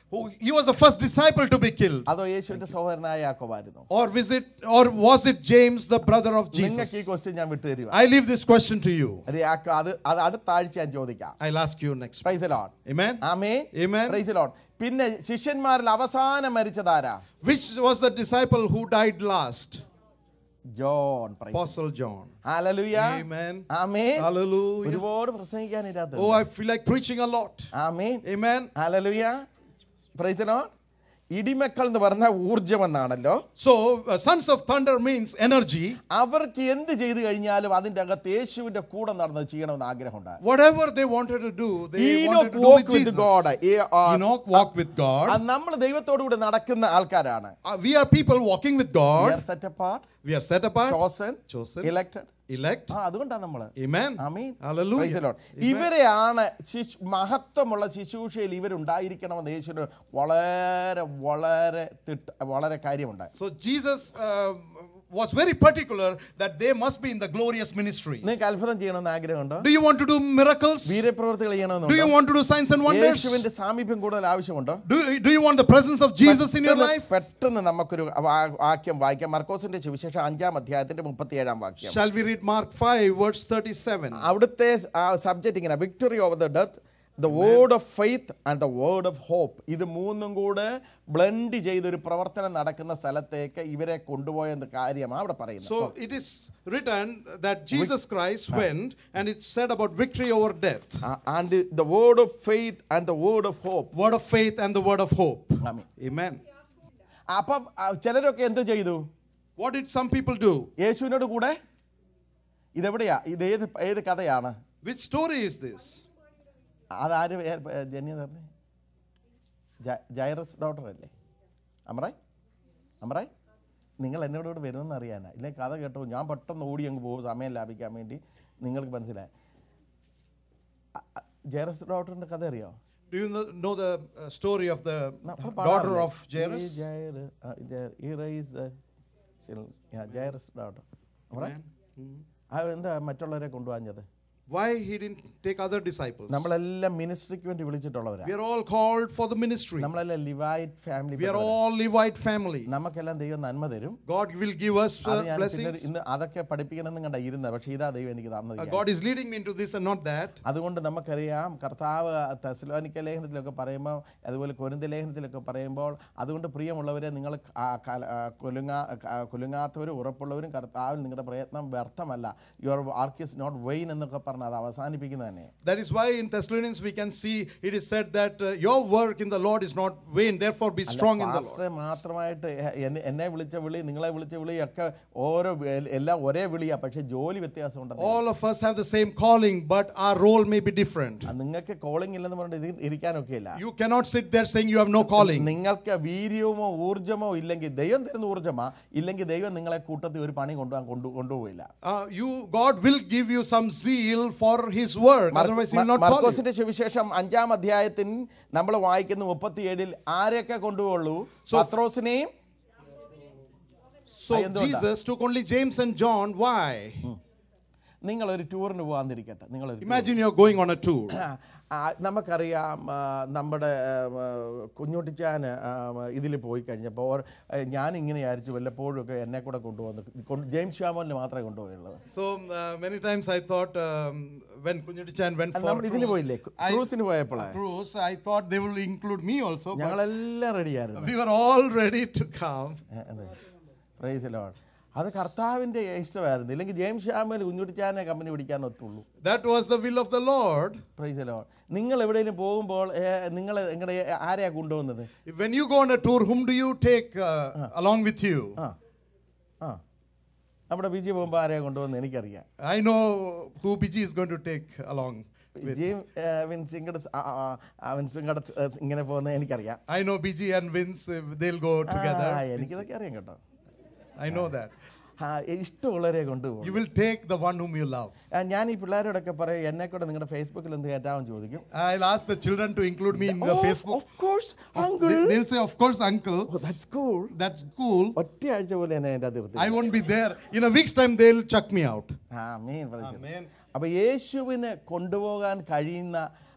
[SPEAKER 2] who he was the first disciple to be killed.
[SPEAKER 1] അതോ യേശുവിന്റെ സഹോദരനായ യാക്കോബായിരുന്നു
[SPEAKER 2] Or was it, or was it James, the brother of
[SPEAKER 1] നിങ്ങൾക്ക് ഈ
[SPEAKER 2] Jesus?
[SPEAKER 1] ക്വസ്റ്റ്യൻ ഞാൻ വിട്ടുതരുക
[SPEAKER 2] I leave this question to you.
[SPEAKER 1] അത് യാക്കോ- അത് അത് അടുത്ത ആഴ്ച ഞാൻ ചോദിക്കാം
[SPEAKER 2] I'll ask you next.
[SPEAKER 1] Praise lord
[SPEAKER 2] Amen.
[SPEAKER 1] Amen
[SPEAKER 2] Amen.
[SPEAKER 1] Praise lord പിന്നെ ശിഷ്യന്മാരിൽ അവസാനം മരിച്ചതാരാ
[SPEAKER 2] Which was the disciple who died last?
[SPEAKER 1] John praise
[SPEAKER 2] Apostle John.
[SPEAKER 1] Hallelujah
[SPEAKER 2] Amen.
[SPEAKER 1] Amen
[SPEAKER 2] Hallelujah.
[SPEAKER 1] ഒരുപാട് പ്രസംഗിക്കാൻ ഇതിനകത്ത്
[SPEAKER 2] Oh, I feel like preaching a lot.
[SPEAKER 1] Amen
[SPEAKER 2] Amen.
[SPEAKER 1] Hallelujah praise lord ഇടിമക്കൾ എന്ന് പറഞ്ഞ ഊർജം എന്നാണല്ലോ
[SPEAKER 2] So, uh, sons of thunder means energy.
[SPEAKER 1] അവർക്ക് എന്ത് ചെയ്തു കഴിഞ്ഞാലും അതിന്റെ അകത്ത് യേശുവിന്റെ കൂടെ നടന്ന് ചെയ്യണമെന്ന് ആഗ്രഹമുണ്ട്
[SPEAKER 2] Whatever they wanted to do, they wanted
[SPEAKER 1] Enoch
[SPEAKER 2] to do with
[SPEAKER 1] walked with
[SPEAKER 2] Jesus.
[SPEAKER 1] God. Eh, uh,
[SPEAKER 2] Enoch walked with God.
[SPEAKER 1] നമ്മൾ ദൈവത്തോടു കൂടി നടക്കുന്ന ആൾക്കാരാണ്
[SPEAKER 2] Uh, we are people walking with God.
[SPEAKER 1] Set apart
[SPEAKER 2] We are set apart,
[SPEAKER 1] chosen
[SPEAKER 2] chosen,
[SPEAKER 1] elected
[SPEAKER 2] elect.
[SPEAKER 1] ആ അതുകൊണ്ടാണ് നമ്മള്
[SPEAKER 2] Amen.
[SPEAKER 1] Amin
[SPEAKER 2] Hallelujah.
[SPEAKER 1] Praise the Lord. ഇവരെയാണ് ശിശു- മഹത്വമുള്ള ശുശ്രൂഷയിൽ ഇവരുണ്ടായിരിക്കണമെന്ന് യേശുവിന് വളരെ വളരെ തിട്ട വളരെ കാര്യമുണ്ട്
[SPEAKER 2] So Jesus uh, was very particular that they must be in the glorious ministry.
[SPEAKER 1] നിങ്ങൾക്ക് അത്ഭുതം ചെയ്യണമെന്ന് ആഗ്രഹമുണ്ടോ
[SPEAKER 2] Do you want to do miracles?
[SPEAKER 1] വീരപ്രവൃത്തികൾ
[SPEAKER 2] Do you
[SPEAKER 1] ചെയ്യണമെന്നുണ്ടോ
[SPEAKER 2] want to do signs and wonders?
[SPEAKER 1] യേശുവിന്റെ സാമീപ്യം കൂടുതൽ ആവശ്യമുണ്ടോ
[SPEAKER 2] Do, do you want the presence of Jesus in your
[SPEAKER 1] പെട്ടെന്ന്
[SPEAKER 2] life?
[SPEAKER 1] പെട്ടെന്ന് നമുക്കൊരു വാ- വാക്യം വായിക്കാം മർക്കോസിന്റെ സുവിശേഷം അഞ്ചാം അധ്യായത്തിന്റെ മുപ്പത്തിയേഴാം വാക്യം
[SPEAKER 2] Shall we read Mark 5, verse 37?
[SPEAKER 1] അവിടുത്തെ സബ്ജക്റ്റ് ഇങ്ങനെ victory over the death the word of faith and the word of hope ഇത് മൂന്നും കൂടെ ബ്ലെൻഡ് ചെയ്തൊരു പ്രവർത്തനം നടക്കുന്ന സ്ഥലത്തേക്ക് ഇവരെ കൊണ്ടുപോയെന്ന കാര്യമാണ് അവിടെ പറയുന്നത്
[SPEAKER 2] So it is written that Jesus Christ went and it said about victory over death.
[SPEAKER 1] And the word of faith and the word of hope
[SPEAKER 2] Word of faith and the word of hope.
[SPEAKER 1] Amen
[SPEAKER 2] Amen.
[SPEAKER 1] അപ്പം ആ, ചിലരൊക്കെ എന്ത് ചെയ്തു
[SPEAKER 2] What did some people do?
[SPEAKER 1] യേശുവിനോട് കൂടെ ഇതെവിടെയാ ഇത് ഏത് ഏത് കഥയാണ്
[SPEAKER 2] Which story is this?
[SPEAKER 1] അതാര് ജന്യ പറഞ്ഞേ ജൈറസ് ഡോട്ടർ അല്ലേ അമറായി അമറായി നിങ്ങൾ എന്നോട് കൂടെ വരുമെന്ന് അറിയാനാ ഇല്ലേ കഥ കേട്ടോ ഞാൻ പെട്ടെന്ന് ഓടി അങ്ങ് പോകും സമയം ലാഭിക്കാൻ വേണ്ടി നിങ്ങൾക്ക് മനസ്സിലായി അ- അ- ജൈറസ് ഡോട്ടറിൻ്റെ കഥ അറിയോ
[SPEAKER 2] Do you know, know the uh, story of the
[SPEAKER 1] നമ്മൾ
[SPEAKER 2] daughter
[SPEAKER 1] പാടാറില്ലേ?
[SPEAKER 2] of Jairus?
[SPEAKER 1] ഈ ജൈറ്- ആ, ജൈ- ഈ റൈസ് ചിൽ- yeah, ജൈറസ് ഡോട്ടർ അമറായി ആ എന്താ മറ്റുള്ളവരെ കൊണ്ടുപോകാഞ്ഞത്
[SPEAKER 2] Why he didn't take other disciples?
[SPEAKER 1] നമ്മളെല്ലാം മിനിസ്ട്രിക്ക് വേണ്ടി വിളിച്ചിട്ടുള്ളവരാണ്
[SPEAKER 2] We are all called for the ministry.
[SPEAKER 1] നമ്മളെല്ലാം Levite family
[SPEAKER 2] We are all Levite family.
[SPEAKER 1] നമുക്കെല്ലാം ദൈവം നന്മ തരും
[SPEAKER 2] God will give us uh,
[SPEAKER 1] അത് ഞാൻ പിന്നെ
[SPEAKER 2] blessings.
[SPEAKER 1] ഇന്ന് അതൊക്കെ പഠിപ്പിക്കണമെന്നും കണ്ട ഇരുന്നത് പക്ഷേ ഇതാ ദൈവം എനിക്ക് തന്നത്
[SPEAKER 2] Uh,
[SPEAKER 1] ഞാൻ.
[SPEAKER 2] God is leading me into this and not that.
[SPEAKER 1] അതുകൊണ്ട് നമുക്കറിയാം കർത്താവ് തെസലോനിക്ക ലേഖനത്തിലൊക്കെ പറയുമ്പോൾ അതുപോലെ കൊരിന്ത ലേഖനത്തിലൊക്കെ പറയുമ്പോൾ അതുകൊണ്ട് പ്രിയമുള്ളവരെ നിങ്ങൾ ആ കല- ആ കുലുങ്ങാ ആ കുലുങ്ങാത്തവരും ഉറപ്പുള്ളവരും കർത്താവിൽ നിങ്ങളുടെ പ്രയത്നം വ്യർത്ഥമല്ല your work is not vain എന്നൊക്കെ പറഞ്ഞ് അത് അവസാനിപ്പിക്കുന്നത് തന്നെ
[SPEAKER 2] That is why in Thessalonians we can see it is said that uh, your work in the Lord is not vain. Therefore, be strong in the Lord.
[SPEAKER 1] പാസ്റ്ററെ മാത്രമായിട്ട് എന്നെ എന്നെ വിളിച്ച വിളി നിങ്ങളെ വിളിച്ച വിളിയൊക്കെ ഓരോ വെ- എല്ലാം ഒരേ വിളിയാ പക്ഷേ ജോലി വ്യത്യാസമുണ്ട്
[SPEAKER 2] All of us have the same calling, but our role may be different.
[SPEAKER 1] നിങ്ങൾക്ക് കോളിംഗ് ഇല്ലെന്ന് പറഞ്ഞിട്ട് ഇരി- ഇരിക്കാനൊക്കെ ഇല്ല
[SPEAKER 2] You cannot sit there saying you have no calling.
[SPEAKER 1] നിങ്ങൾക്ക് വീര്യവുമോ ഊർജമോ ഇല്ലെങ്കിൽ ദൈവം തരുന്ന ഊർജ്ജമാ ഇല്ലെങ്കിൽ ദൈവം നിങ്ങളെ കൂട്ടത്തിൽ ഒരു പണി കൊണ്ടുപോകാൻ കൊണ്ടു കൊണ്ടുപോയില്ല
[SPEAKER 2] Uh, you, God will give you some zeal for His work. Otherwise, He will not call you.
[SPEAKER 1] മർക്കോസിന്റെ സുവിശേഷം അഞ്ചാം അധ്യായത്തിൽ നമ്മൾ വായിക്കുന്ന മുപ്പത്തിയേഴിൽ ആരെയൊക്കെ കൊണ്ടുപോകുള്ളൂ പത്രോസിനെയും
[SPEAKER 2] So
[SPEAKER 1] എന്തുകൊണ്ടാ?
[SPEAKER 2] Jesus took only James and John. Why?
[SPEAKER 1] നിങ്ങൾ ഒരു ടൂറിന് പോകാതിരിക്കട്ടെ നിങ്ങളൊരു tour-
[SPEAKER 2] Imagine you're going on a tour.
[SPEAKER 1] ആ, നമുക്കറിയാം ആ, നമ്മുടെ കുഞ്ഞുട്ടിച്ചാൻ ഇതിൽ പോയി കഴിഞ്ഞപ്പോൾ ഓർ- ആ, ഞാൻ ഇങ്ങനെ വിചാരിച്ചു വല്ലപ്പോഴും ഒക്കെ എന്നെ കൂടെ കൊണ്ടുപോകുന്നു കൊണ്ട് ജെയിംസ് ശ്യാമോലിനെ മാത്രമേ കൊണ്ടുപോയുള്ളൂ
[SPEAKER 2] So uh, many times I thought um, when Kunjudichan went for
[SPEAKER 1] നമ്മൾ ഇതിന് പോയില്ലേ
[SPEAKER 2] cruise, I-
[SPEAKER 1] ക്രൂസിന് പോയപ്പോഴേ
[SPEAKER 2] cruise, I thought they will include me also. But
[SPEAKER 1] ഞങ്ങളെല്ലാം റെഡിയായിരുന്നു
[SPEAKER 2] we were all ready to come.
[SPEAKER 1] Praise lord അത് കർത്താവിൻ്റെ ഇഷ്ടമായിരുന്നു ഇല്ലെങ്കിൽ ജെയിംസ് ശ്യാമൽ കുഞ്ഞുട്ടിച്ചാനെ കമ്പനി പിടിക്കാൻ ഒത്തുള്ളൂ
[SPEAKER 2] That was the will of the Lord.
[SPEAKER 1] Praise lord നിങ്ങൾ എവിടെയെങ്കിലും പോകുമ്പോൾ നിങ്ങൾ നിങ്ങളുടെ ആരെയാ കൊണ്ടുപോകുന്നത്
[SPEAKER 2] When you go on a tour, whom do you take uh, along with you?
[SPEAKER 1] ആ ആ നമ്മുടെ ബി ജി പോകുമ്പോൾ ആരെയാ കൊണ്ടുപോകുന്നത് എനിക്കറിയാം
[SPEAKER 2] I know who BG is going to take along.
[SPEAKER 1] വിജയും വിൻസ് ഇങ്ങോട്ട് വിൻസ് ഇങ്ങോട്ട് ഇങ്ങനെ പോകുന്നത് എനിക്കറിയാം
[SPEAKER 2] I know BG and Vince, uh, they'll go together.
[SPEAKER 1] ആ, എനിക്കിതൊക്കെ അറിയാം കേട്ടോ
[SPEAKER 2] I know that.
[SPEAKER 1] ആ ഇഷ്ടമുള്ളവരെ കൊണ്ടുപോകും
[SPEAKER 2] You will take the one whom you love.
[SPEAKER 1] ആ, ഞാൻ ഈ പിള്ളേരോടൊക്കെ പറയും എന്നെ കൂടെ നിങ്ങളുടെ ഫേസ്ബുക്കിൽ എന്ത് കയറ്റാമെന്ന് ചോദിക്കും
[SPEAKER 2] I'll ask the children to include me in the Facebook.
[SPEAKER 1] Of course uncle
[SPEAKER 2] They, they'll say, Of course, uncle.
[SPEAKER 1] That's cool
[SPEAKER 2] That's cool.
[SPEAKER 1] ഒറ്റ ആഴ്ച പോലെ എന്നെ എൻ്റെ അതിർത്തി
[SPEAKER 2] I won't be there. In a week's time, they'll chuck me out.
[SPEAKER 1] ആ മീൻ
[SPEAKER 2] Amen.
[SPEAKER 1] അപ്പൊ യേശുവിന് കൊണ്ടുപോകാൻ കഴിയുന്ന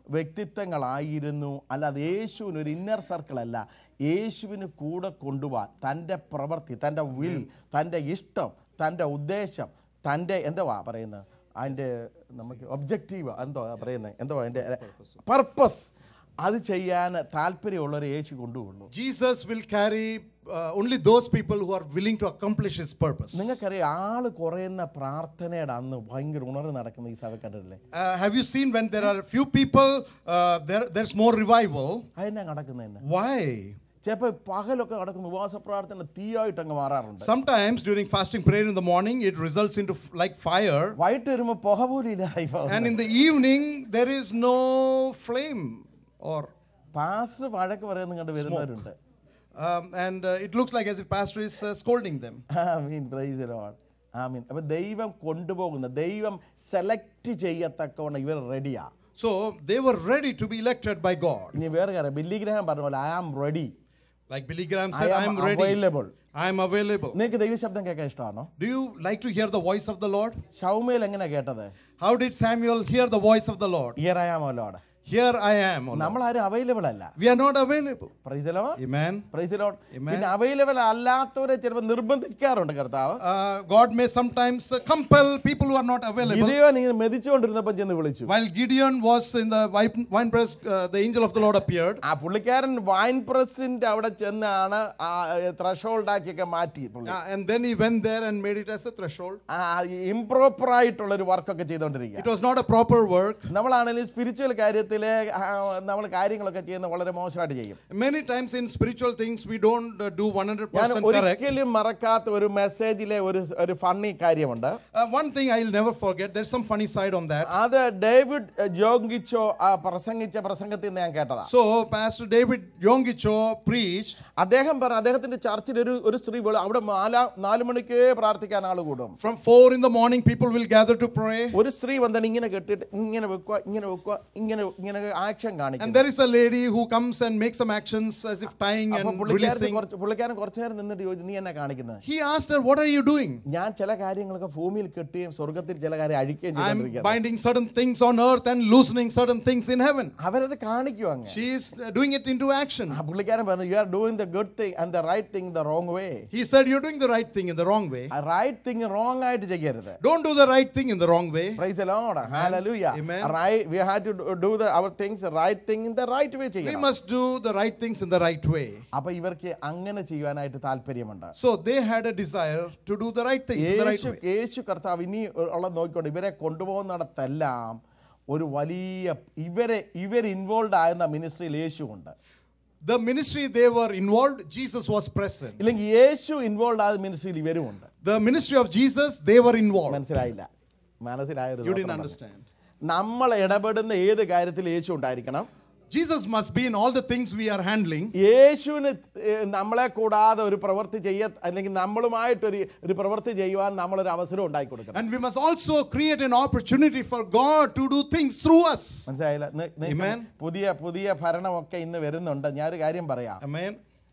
[SPEAKER 1] വ്യക്തിത്വങ്ങളായിരുന്നു അല്ലാതെ യേശുവിന് ഒരു ഇന്നർ സർക്കിൾ അല്ല യേശുവിന് കൂടെ കൊണ്ടുപോകാൻ തൻ്റെ പ്രവൃത്തി തൻ്റെ വിൽ തൻ്റെ ഇഷ്ടം തൻ്റെ ഉദ്ദേശം തൻ്റെ എന്തുവാ പറയുന്നത് അതിൻ്റെ നമുക്ക് ഒബ്ജക്റ്റീവ് എന്തോ പറയുന്നത് എന്തോ അതിൻ്റെ പർപ്പസ് അത് ചെയ്യാൻ താല്പര്യമുള്ളവരെ യേശു കൊണ്ടുപോകുള്ളൂ
[SPEAKER 2] Jesus will carry uh, only those people who are willing to accomplish his purpose.
[SPEAKER 1] നിങ്ങൾക്കറിയാം ആള് കുറയുന്ന പ്രാർത്ഥനയുടെ അന്ന് ഭയങ്കര ഉണർവ് നടക്കുന്ന ഈ സഭ കണ്ടിട്ടില്ലേ
[SPEAKER 2] Uh, have you seen when there are few people, uh, there, there's more revival?
[SPEAKER 1] അതെന്നാ നടക്കുന്നതന്നെ
[SPEAKER 2] Why?
[SPEAKER 1] ചിലപ്പോൾ പകലൊക്കെ നടക്കുന്ന ഉപവാസ പ്രാർത്ഥന തീയായിട്ട് അങ്ങ് മാറാറുണ്ട്
[SPEAKER 2] Sometimes during fasting prayer in the morning, it results into f- like fire.
[SPEAKER 1] വൈകിട്ട് വരുമ്പോൾ പുക പോലും ഇല്ലാതായി
[SPEAKER 2] And in the evening, there is no flame or
[SPEAKER 1] pastor വഴക്ക് പറയുന്ന കണ്ട് വരുന്നവരുണ്ട്
[SPEAKER 2] um, and uh, it looks like as if pastor is uh, scolding them.
[SPEAKER 1] Amen praise lord amen അപ്പോൾ ദൈവം കൊണ്ടുപോകുന്ന ദൈവം സെലക്ട് ചെയ്യത്തക്കവണ്ണം ഇവർ റെഡിയാ
[SPEAKER 2] So they were ready to be elected by God.
[SPEAKER 1] ഇനി വേറെ കാര്യം ബില്ലി ഗ്രഹം പറഞ്ഞ പോലെ I am ready
[SPEAKER 2] Like Billy Graham
[SPEAKER 1] I
[SPEAKER 2] said, I
[SPEAKER 1] am
[SPEAKER 2] am ready.
[SPEAKER 1] available.
[SPEAKER 2] I am available.
[SPEAKER 1] നിങ്ങൾക്ക് ദൈവശബ്ദം കേൾക്കാൻ ഇഷ്ടമാണോ
[SPEAKER 2] Do you like to hear the voice of the Lord?
[SPEAKER 1] ഷൗമേൽ എങ്ങനെ കേട്ടത്
[SPEAKER 2] How did Samuel hear the voice of the Lord?
[SPEAKER 1] Here I am lord
[SPEAKER 2] Here I am. O Lord.
[SPEAKER 1] നമ്മൾ ആരും അവൈലബിൾ അല്ല
[SPEAKER 2] We are not available.
[SPEAKER 1] Praise lord
[SPEAKER 2] Amen.
[SPEAKER 1] Praise lord പിന്നെ അവൈലബിൾ അല്ലാത്തവരെ ചിലപ്പോൾ നിർബന്ധിക്കാറുണ്ട് കർത്താവ്
[SPEAKER 2] Uh, God may sometimes uh, compel people who are not available.
[SPEAKER 1] Gideon ഇങ്ങനെ മെതിച്ചുകൊണ്ടിരുന്നപ്പോൾ ചെന്ന് വിളിച്ചു
[SPEAKER 2] While Gideon was in the wine wine press, uh, the angel of the Lord appeared.
[SPEAKER 1] ആ പുള്ളിക്കാരൻ വൈൻ പ്രസിന്റെ അവിടെ ചെന്നാണ് ആ ത്രഷോൾഡ് ആക്കിയൊക്കെ മാറ്റി പുള്ളി
[SPEAKER 2] Uh, and then he went there and made it as a threshold.
[SPEAKER 1] Improper ആയിട്ടുള്ള ഒരു വർക്കൊക്കെ ചെയ്തുകൊണ്ടിരിക്കുക
[SPEAKER 2] It was not a proper work.
[SPEAKER 1] നമ്മളാണെങ്കിലും സ്പിരിച്വൽ കാര്യത്തിൽ നമ്മൾ കാര്യങ്ങളൊക്കെ ചെയ്യുന്നത് വളരെ മോശമായിട്ട് ചെയ്യും
[SPEAKER 2] Many times in spiritual things, we don't uh, do 100%
[SPEAKER 1] ഞാൻ
[SPEAKER 2] correct.
[SPEAKER 1] ഒരിക്കലും മറക്കാത്ത ഒരു മെസ്സേജിലെ ഒരു ഒരു ഫണ്ണി കാര്യമുണ്ട്
[SPEAKER 2] Uh, one thing I'll never forget, there's some funny side on that.
[SPEAKER 1] അത് ഡേവിഡ് ജോങ്കിച്ചോ ആ, പ്രസംഗിച്ച പ്രസംഗത്തിൽ നിന്ന് ഞാൻ കേട്ടതാ
[SPEAKER 2] So, Pastor David Yongicho preached.
[SPEAKER 1] അദ്ദേഹം പറഞ്ഞു അദ്ദേഹത്തിന്റെ ചർച്ചിൽ ഒരു ഒരു സ്ത്രീ വിളി- അവിടെ നാലാ നാല് മണിക്കേ പ്രാർത്ഥിക്കാൻ ആൾ കൂടും
[SPEAKER 2] From 4 in the morning, people will gather to pray.
[SPEAKER 1] ഒരു സ്ത്രീ വന്നിട്ട് ഇങ്ങനെ കെട്ടിട്ട് ഇങ്ങനെ വെക്കുക ഇങ്ങനെ വെക്കുക ഇങ്ങനെ ഇങ്ങനെ ആക്ഷൻ
[SPEAKER 2] And
[SPEAKER 1] കാണിക്കും
[SPEAKER 2] there is a lady who comes and makes some actions as if tying
[SPEAKER 1] അപ്പൊ
[SPEAKER 2] and
[SPEAKER 1] പുള്ളിക്കാരൻ
[SPEAKER 2] releasing.
[SPEAKER 1] കുറച്ച് പുള്ളിക്കാരൻ കുറച്ചു നേരം നിന്നിട്ട് ചോദിച്ചു നീ എന്നെ കാണിക്കുന്നത്
[SPEAKER 2] He asked her, What are you doing?
[SPEAKER 1] ഞാൻ ചില കാര്യങ്ങളൊക്കെ ഭൂമിയിൽ കെട്ടുകയും സ്വർഗത്തിൽ ചില കാര്യം അഴിക്കുകയും
[SPEAKER 2] I'm
[SPEAKER 1] ചെയ്തുകൊണ്ടിരിക്കുകയാണ്
[SPEAKER 2] binding certain things on earth and loosening certain things in heaven.
[SPEAKER 1] അവരത് കാണിക്കും അങ്ങ്
[SPEAKER 2] She is uh, doing it into action.
[SPEAKER 1] ആ പുള്ളിക്കാരൻ പറഞ്ഞു you are doing the good thing and the right thing the wrong way
[SPEAKER 2] He said, You're doing the right thing in the wrong way.
[SPEAKER 1] Right thing wrong ആയിട്ട് ചെയ്യരുത്
[SPEAKER 2] Don't do the right thing in the wrong way.
[SPEAKER 1] Praise lord hallelujah
[SPEAKER 2] Amen.
[SPEAKER 1] Right we have to do the അവർ things right thing in the right way
[SPEAKER 2] We
[SPEAKER 1] ചെയ്യണം
[SPEAKER 2] must do the right things in the right way.
[SPEAKER 1] അപ്പൊ ഇവർക്ക് അങ്ങനെ ചെയ്യുവാനായിട്ട് താല്പര്യമുണ്ട്
[SPEAKER 2] So they had a desire to do the right things in the right
[SPEAKER 1] Yeshu
[SPEAKER 2] way.
[SPEAKER 1] യേശു കർത്താവ് ഇനി ഉള്ള നോക്കിക്കൊണ്ട് ഇവരെ കൊണ്ടുപോകുന്നിടത്തെല്ലാം ഒരു വലിയ ഇവരെ ഇവർ ഇൻവോൾവ് ആകുന്ന മിനിസ്ട്രിയിൽ യേശു ഉണ്ട്
[SPEAKER 2] The ministry they were involved, Jesus was present.
[SPEAKER 1] ഇല്ലെങ്കിൽ യേശു ഇൻവോൾവ് ആയ മിനിസ്ട്രിയിൽ ഇവരും ഉണ്ട്
[SPEAKER 2] The ministry of Jesus, they were involved.
[SPEAKER 1] മനസ്സിലായില്ല മനസ്സിലായൊരു
[SPEAKER 2] You didn't
[SPEAKER 1] നോക്കണം
[SPEAKER 2] understand.
[SPEAKER 1] നമ്മൾ ഇടപെടുന്ന ഏത് കാര്യത്തിൽ യേശു ഉണ്ടായിരിക്കണം
[SPEAKER 2] Jesus must be in all the things we are handling.
[SPEAKER 1] യേശുവിന് ഏഹ്, നമ്മളെ കൂടാതെ ഒരു പ്രവൃത്തി ചെയ്യ അല്ലെങ്കിൽ നമ്മളുമായിട്ടൊരു ഒരു പ്രവൃത്തി ചെയ്യുവാൻ നമ്മളൊരു അവസരം ഉണ്ടാക്കി കൊടുക്കണം
[SPEAKER 2] And we must also create an opportunity for God to do things through us.
[SPEAKER 1] മനസ്സിലായില്ല നി- നി-
[SPEAKER 2] Amen.
[SPEAKER 1] പുതിയ പുതിയ ഭരണമൊക്കെ ഇന്ന് വരുന്നുണ്ട് ഞാനൊരു കാര്യം പറയാം
[SPEAKER 2] Amen.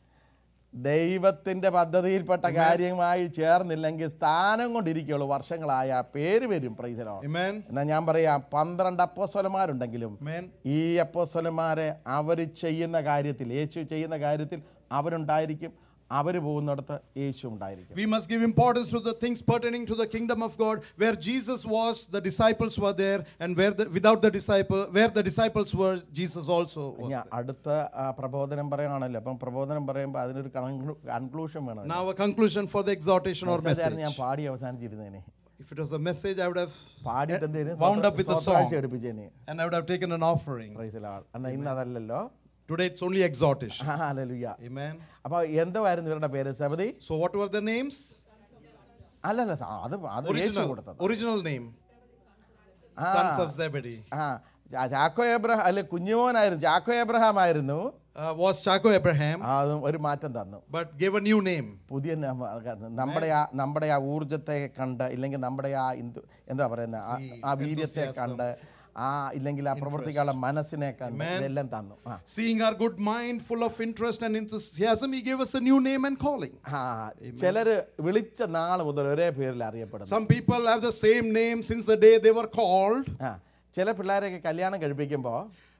[SPEAKER 1] ദൈവത്തിന്റെ പദ്ധതിയിൽപ്പെട്ട കാര്യമായി ചേർന്നില്ലെങ്കിൽ സ്ഥാനം കൊണ്ടിരിക്കുള്ളൂ വർഷങ്ങളായ പേര് വരും പ്രൈസലോ
[SPEAKER 2] Amen.
[SPEAKER 1] എന്നാ ഞാൻ പറയാം പന്ത്രണ്ട് അപ്പോസ്വലന്മാരുണ്ടെങ്കിലും
[SPEAKER 2] Amen.
[SPEAKER 1] ഈ അപ്പോസ്വലന്മാരെ അവർ ചെയ്യുന്ന കാര്യത്തിൽ യേശു ചെയ്യുന്ന കാര്യത്തിൽ അവരുണ്ടായിരിക്കും അവർ പോകുന്നിടത്ത് യേശു ഉണ്ടായിരിക്കും
[SPEAKER 2] We must give importance to the things pertaining to the kingdom of God. Where Jesus was, the disciples were there, and where the, without the disciple, where the disciples were, Jesus also was.
[SPEAKER 1] ഞാൻ അടുത്ത ആ, പ്രബോധനം പറയുകയാണല്ലോ അപ്പം പ്രബോധനം പറയുമ്പോൾ അതിനൊരു കൺക്ലൂഷൻ വേണം
[SPEAKER 2] Now a conclusion for the exhortation or
[SPEAKER 1] Message ആയിരുന്നു
[SPEAKER 2] message.
[SPEAKER 1] ഞാൻ പാടി അവസാനിച്ചിരുന്നേനെ
[SPEAKER 2] If it was a message, I would have
[SPEAKER 1] പാടിയിട്ട് എന്തേലും
[SPEAKER 2] wound up with the song,
[SPEAKER 1] എടുപ്പിച്ചേനെ
[SPEAKER 2] and I would have taken an offering.
[SPEAKER 1] പ്രൈസലാൾ എന്നാൽ ഇന്ന് അതല്ലല്ലോ
[SPEAKER 2] Today it's only exhortation.
[SPEAKER 1] Hallelujah
[SPEAKER 2] Amen.
[SPEAKER 1] അപ്പോൾ എന്തുവായിരുന്നു ഇവരുടെ പേര് സബതി
[SPEAKER 2] So what were the names?
[SPEAKER 1] അല്ലല്ല സ- അത് അത് യേശു
[SPEAKER 2] Original,
[SPEAKER 1] കൊടുത്തത്
[SPEAKER 2] original name.
[SPEAKER 1] ആ,
[SPEAKER 2] Sons of Zebedee.
[SPEAKER 1] ആ ചാ- ചാക്കോ എബ്രഹാം അല്ലെ കുഞ്ഞുമോനായിരുന്നു ചാക്കോ എബ്രഹാം ആയിരുന്നു
[SPEAKER 2] Uh, was Chaco Abraham,
[SPEAKER 1] ആ, അതും ഒരു മാറ്റം തന്നു
[SPEAKER 2] but gave a new name.
[SPEAKER 1] പുതിയ ന- നമ്മുടെ ആ നമ്മുടെ ആ ഊർജത്തെ കണ്ട് ഇല്ലെങ്കിൽ നമ്മുടെ ആ എന്ത് എന്താ പറയുന്ന ആ- ആ വീര്യത്തെ കണ്ട് ആ ഇല്ലെങ്കിൽ ആ പ്രവർത്തിക്കാനുള്ള മനസ്സിനെ കണ്ട്
[SPEAKER 2] Amen.
[SPEAKER 1] ഇതെല്ലാം തന്നു ആ
[SPEAKER 2] Seeing our good mind, full of interest and enthusiasm, he gave us a new name and calling.
[SPEAKER 1] ആ ചിലര് വിളിച്ച നാൾ മുതൽ ഒരേ പേരിൽ അറിയപ്പെടുന്നു
[SPEAKER 2] Some people have the same name since the day they were called.
[SPEAKER 1] ആ ചില പിള്ളേരെയൊക്കെ കല്യാണം കഴിപ്പിക്കുമ്പോൾ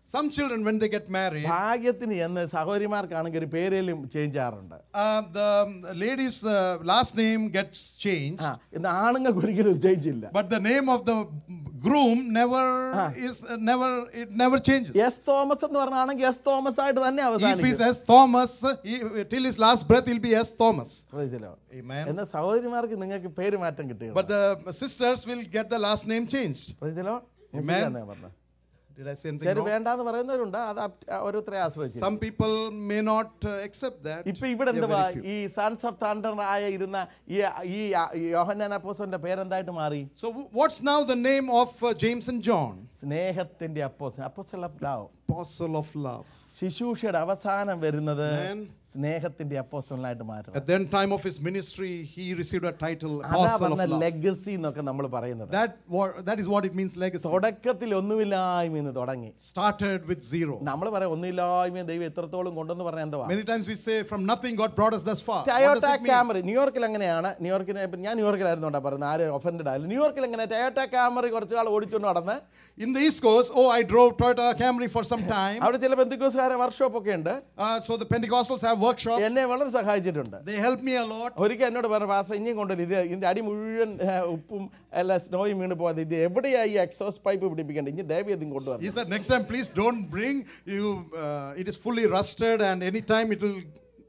[SPEAKER 2] Some children, when they get married,
[SPEAKER 1] ഭാഗ്യത്തിന് എന്ന് സഹോദരിമാർക്കാണെങ്കിൽ ഒരു പേരിലും ചേഞ്ച് ആറുണ്ട്
[SPEAKER 2] uh, the lady's uh, last name gets changed,
[SPEAKER 1] ആ ഇന്ന് ആണുങ്ങൾക്ക് ഒരിക്കലും ഒരു ചേഞ്ച് ഇല്ല
[SPEAKER 2] but the name of the groom never is uh, never it never changes.
[SPEAKER 1] S Thomas എന്ന് പറഞ്ഞാണെങ്കിൽ എസ് തോമസ് ആയിട്ട് തന്നെ
[SPEAKER 2] If he
[SPEAKER 1] അവസാനിക്കും
[SPEAKER 2] says Thomas, he, till his last breath, he'll be S. Thomas.
[SPEAKER 1] Praise the Lord.
[SPEAKER 2] Amen.
[SPEAKER 1] എന്നാൽ സഹോദരിമാർക്ക് നിങ്ങൾക്ക് പേര് മാറ്റം കിട്ടുക
[SPEAKER 2] But the sisters will get the last name changed.
[SPEAKER 1] പ്രൈസിലോ
[SPEAKER 2] Amen.
[SPEAKER 1] പറഞ്ഞു
[SPEAKER 2] Did I say anything
[SPEAKER 1] ശരി
[SPEAKER 2] wrong?
[SPEAKER 1] വേണ്ടാന്ന് പറയുന്നവരുണ്ട് അത് അപ്- ഓരോരുത്തരെ ആശ്രയിച്ചു
[SPEAKER 2] Some people may not uh, accept that.
[SPEAKER 1] ഇപ്പൊ ഇവിടെ
[SPEAKER 2] They are
[SPEAKER 1] എന്തുവാ
[SPEAKER 2] very few.
[SPEAKER 1] ഈ സൺസ് ഓഫ് തണ്ടർ ആയ ഇരുന്ന ഈ ഈ യോഹന്നാൻ അപ്പോസന്റെ പേരെന്തായിട്ട് മാറി
[SPEAKER 2] So, w- what's now the name of uh, James and John?
[SPEAKER 1] സ്നേഹത്തിന്റെ apostle apostle of love
[SPEAKER 2] Apostle of love.
[SPEAKER 1] ശിശൂഷയുടെ അവസാനം വരുന്നത്
[SPEAKER 2] Amen.
[SPEAKER 1] സ്നേഹത്തിന്റെ അപ്പോസലായിട്ട് മാറും
[SPEAKER 2] At the time of his ministry, he received a title,
[SPEAKER 1] അതാ
[SPEAKER 2] Apostle of
[SPEAKER 1] പറഞ്ഞ
[SPEAKER 2] love.
[SPEAKER 1] ലെഗസി എന്നൊക്കെ നമ്മൾ പറയുന്നത്
[SPEAKER 2] That, wa- that is what it means legacy.
[SPEAKER 1] തുടക്കത്തിൽ ഒന്നുമില്ലായ്മ എന്ന് തുടങ്ങി
[SPEAKER 2] Started with zero.
[SPEAKER 1] നമ്മൾ പറയാം ഒന്നുമില്ലായ്മ ദൈവം എത്രത്തോളം കൊണ്ടെന്ന് പറഞ്ഞ എന്തുവാ
[SPEAKER 2] Many times we say, from nothing, God brought us thus far. What
[SPEAKER 1] Toyota
[SPEAKER 2] does it mean?
[SPEAKER 1] Camry ന്യൂയോർക്കിൽ എങ്ങനെയാണ് ന്യൂയോർക്കിനെ ഇപ്പം ഞാൻ ന്യൂയോർക്കിലായിരുന്നോണ്ടാ പറയുന്നത് ആരും ഒഫൻഡഡ് ആയാലും ന്യൂയോർക്കിൽ എങ്ങനെ ടയോട്ട ക്യാമറി കുറച്ച് നാൾ ഓടിച്ചുകൊണ്ട് നടന്ന്
[SPEAKER 2] In the East Coast, oh, I drove Toyota Camry for some time.
[SPEAKER 1] അവിടെ ചില ബന്ധുക്കോസുകാരെ വർക്ക്ഷോപ്പ് ഒക്കെ ഉണ്ട്
[SPEAKER 2] Uh, so the Pentecostals have workshop.
[SPEAKER 1] എന്നെ വളരെ സഹായിച്ചിട്ടുണ്ട്
[SPEAKER 2] They help me a lot.
[SPEAKER 1] ഒരിക്കൽ എന്നോട് പറഞ്ഞു പാസ ഇനിയും കൊണ്ടുവരും ഇത് ഇതിന്റെ അടി മുഴുവൻ ഏ, ഉപ്പും അല്ല സ്നോയും വീണ് പോകാതെ ഇത് എവിടെയാ ഈ എക്സോസ് പൈപ്പ് പിടിപ്പിക്കേണ്ടത് ഇനി ദയവ് ഇതും
[SPEAKER 2] He
[SPEAKER 1] കൊണ്ടുവരണം
[SPEAKER 2] said, next time, please don't bring. You, uh, it is fully rusted, and anytime it will.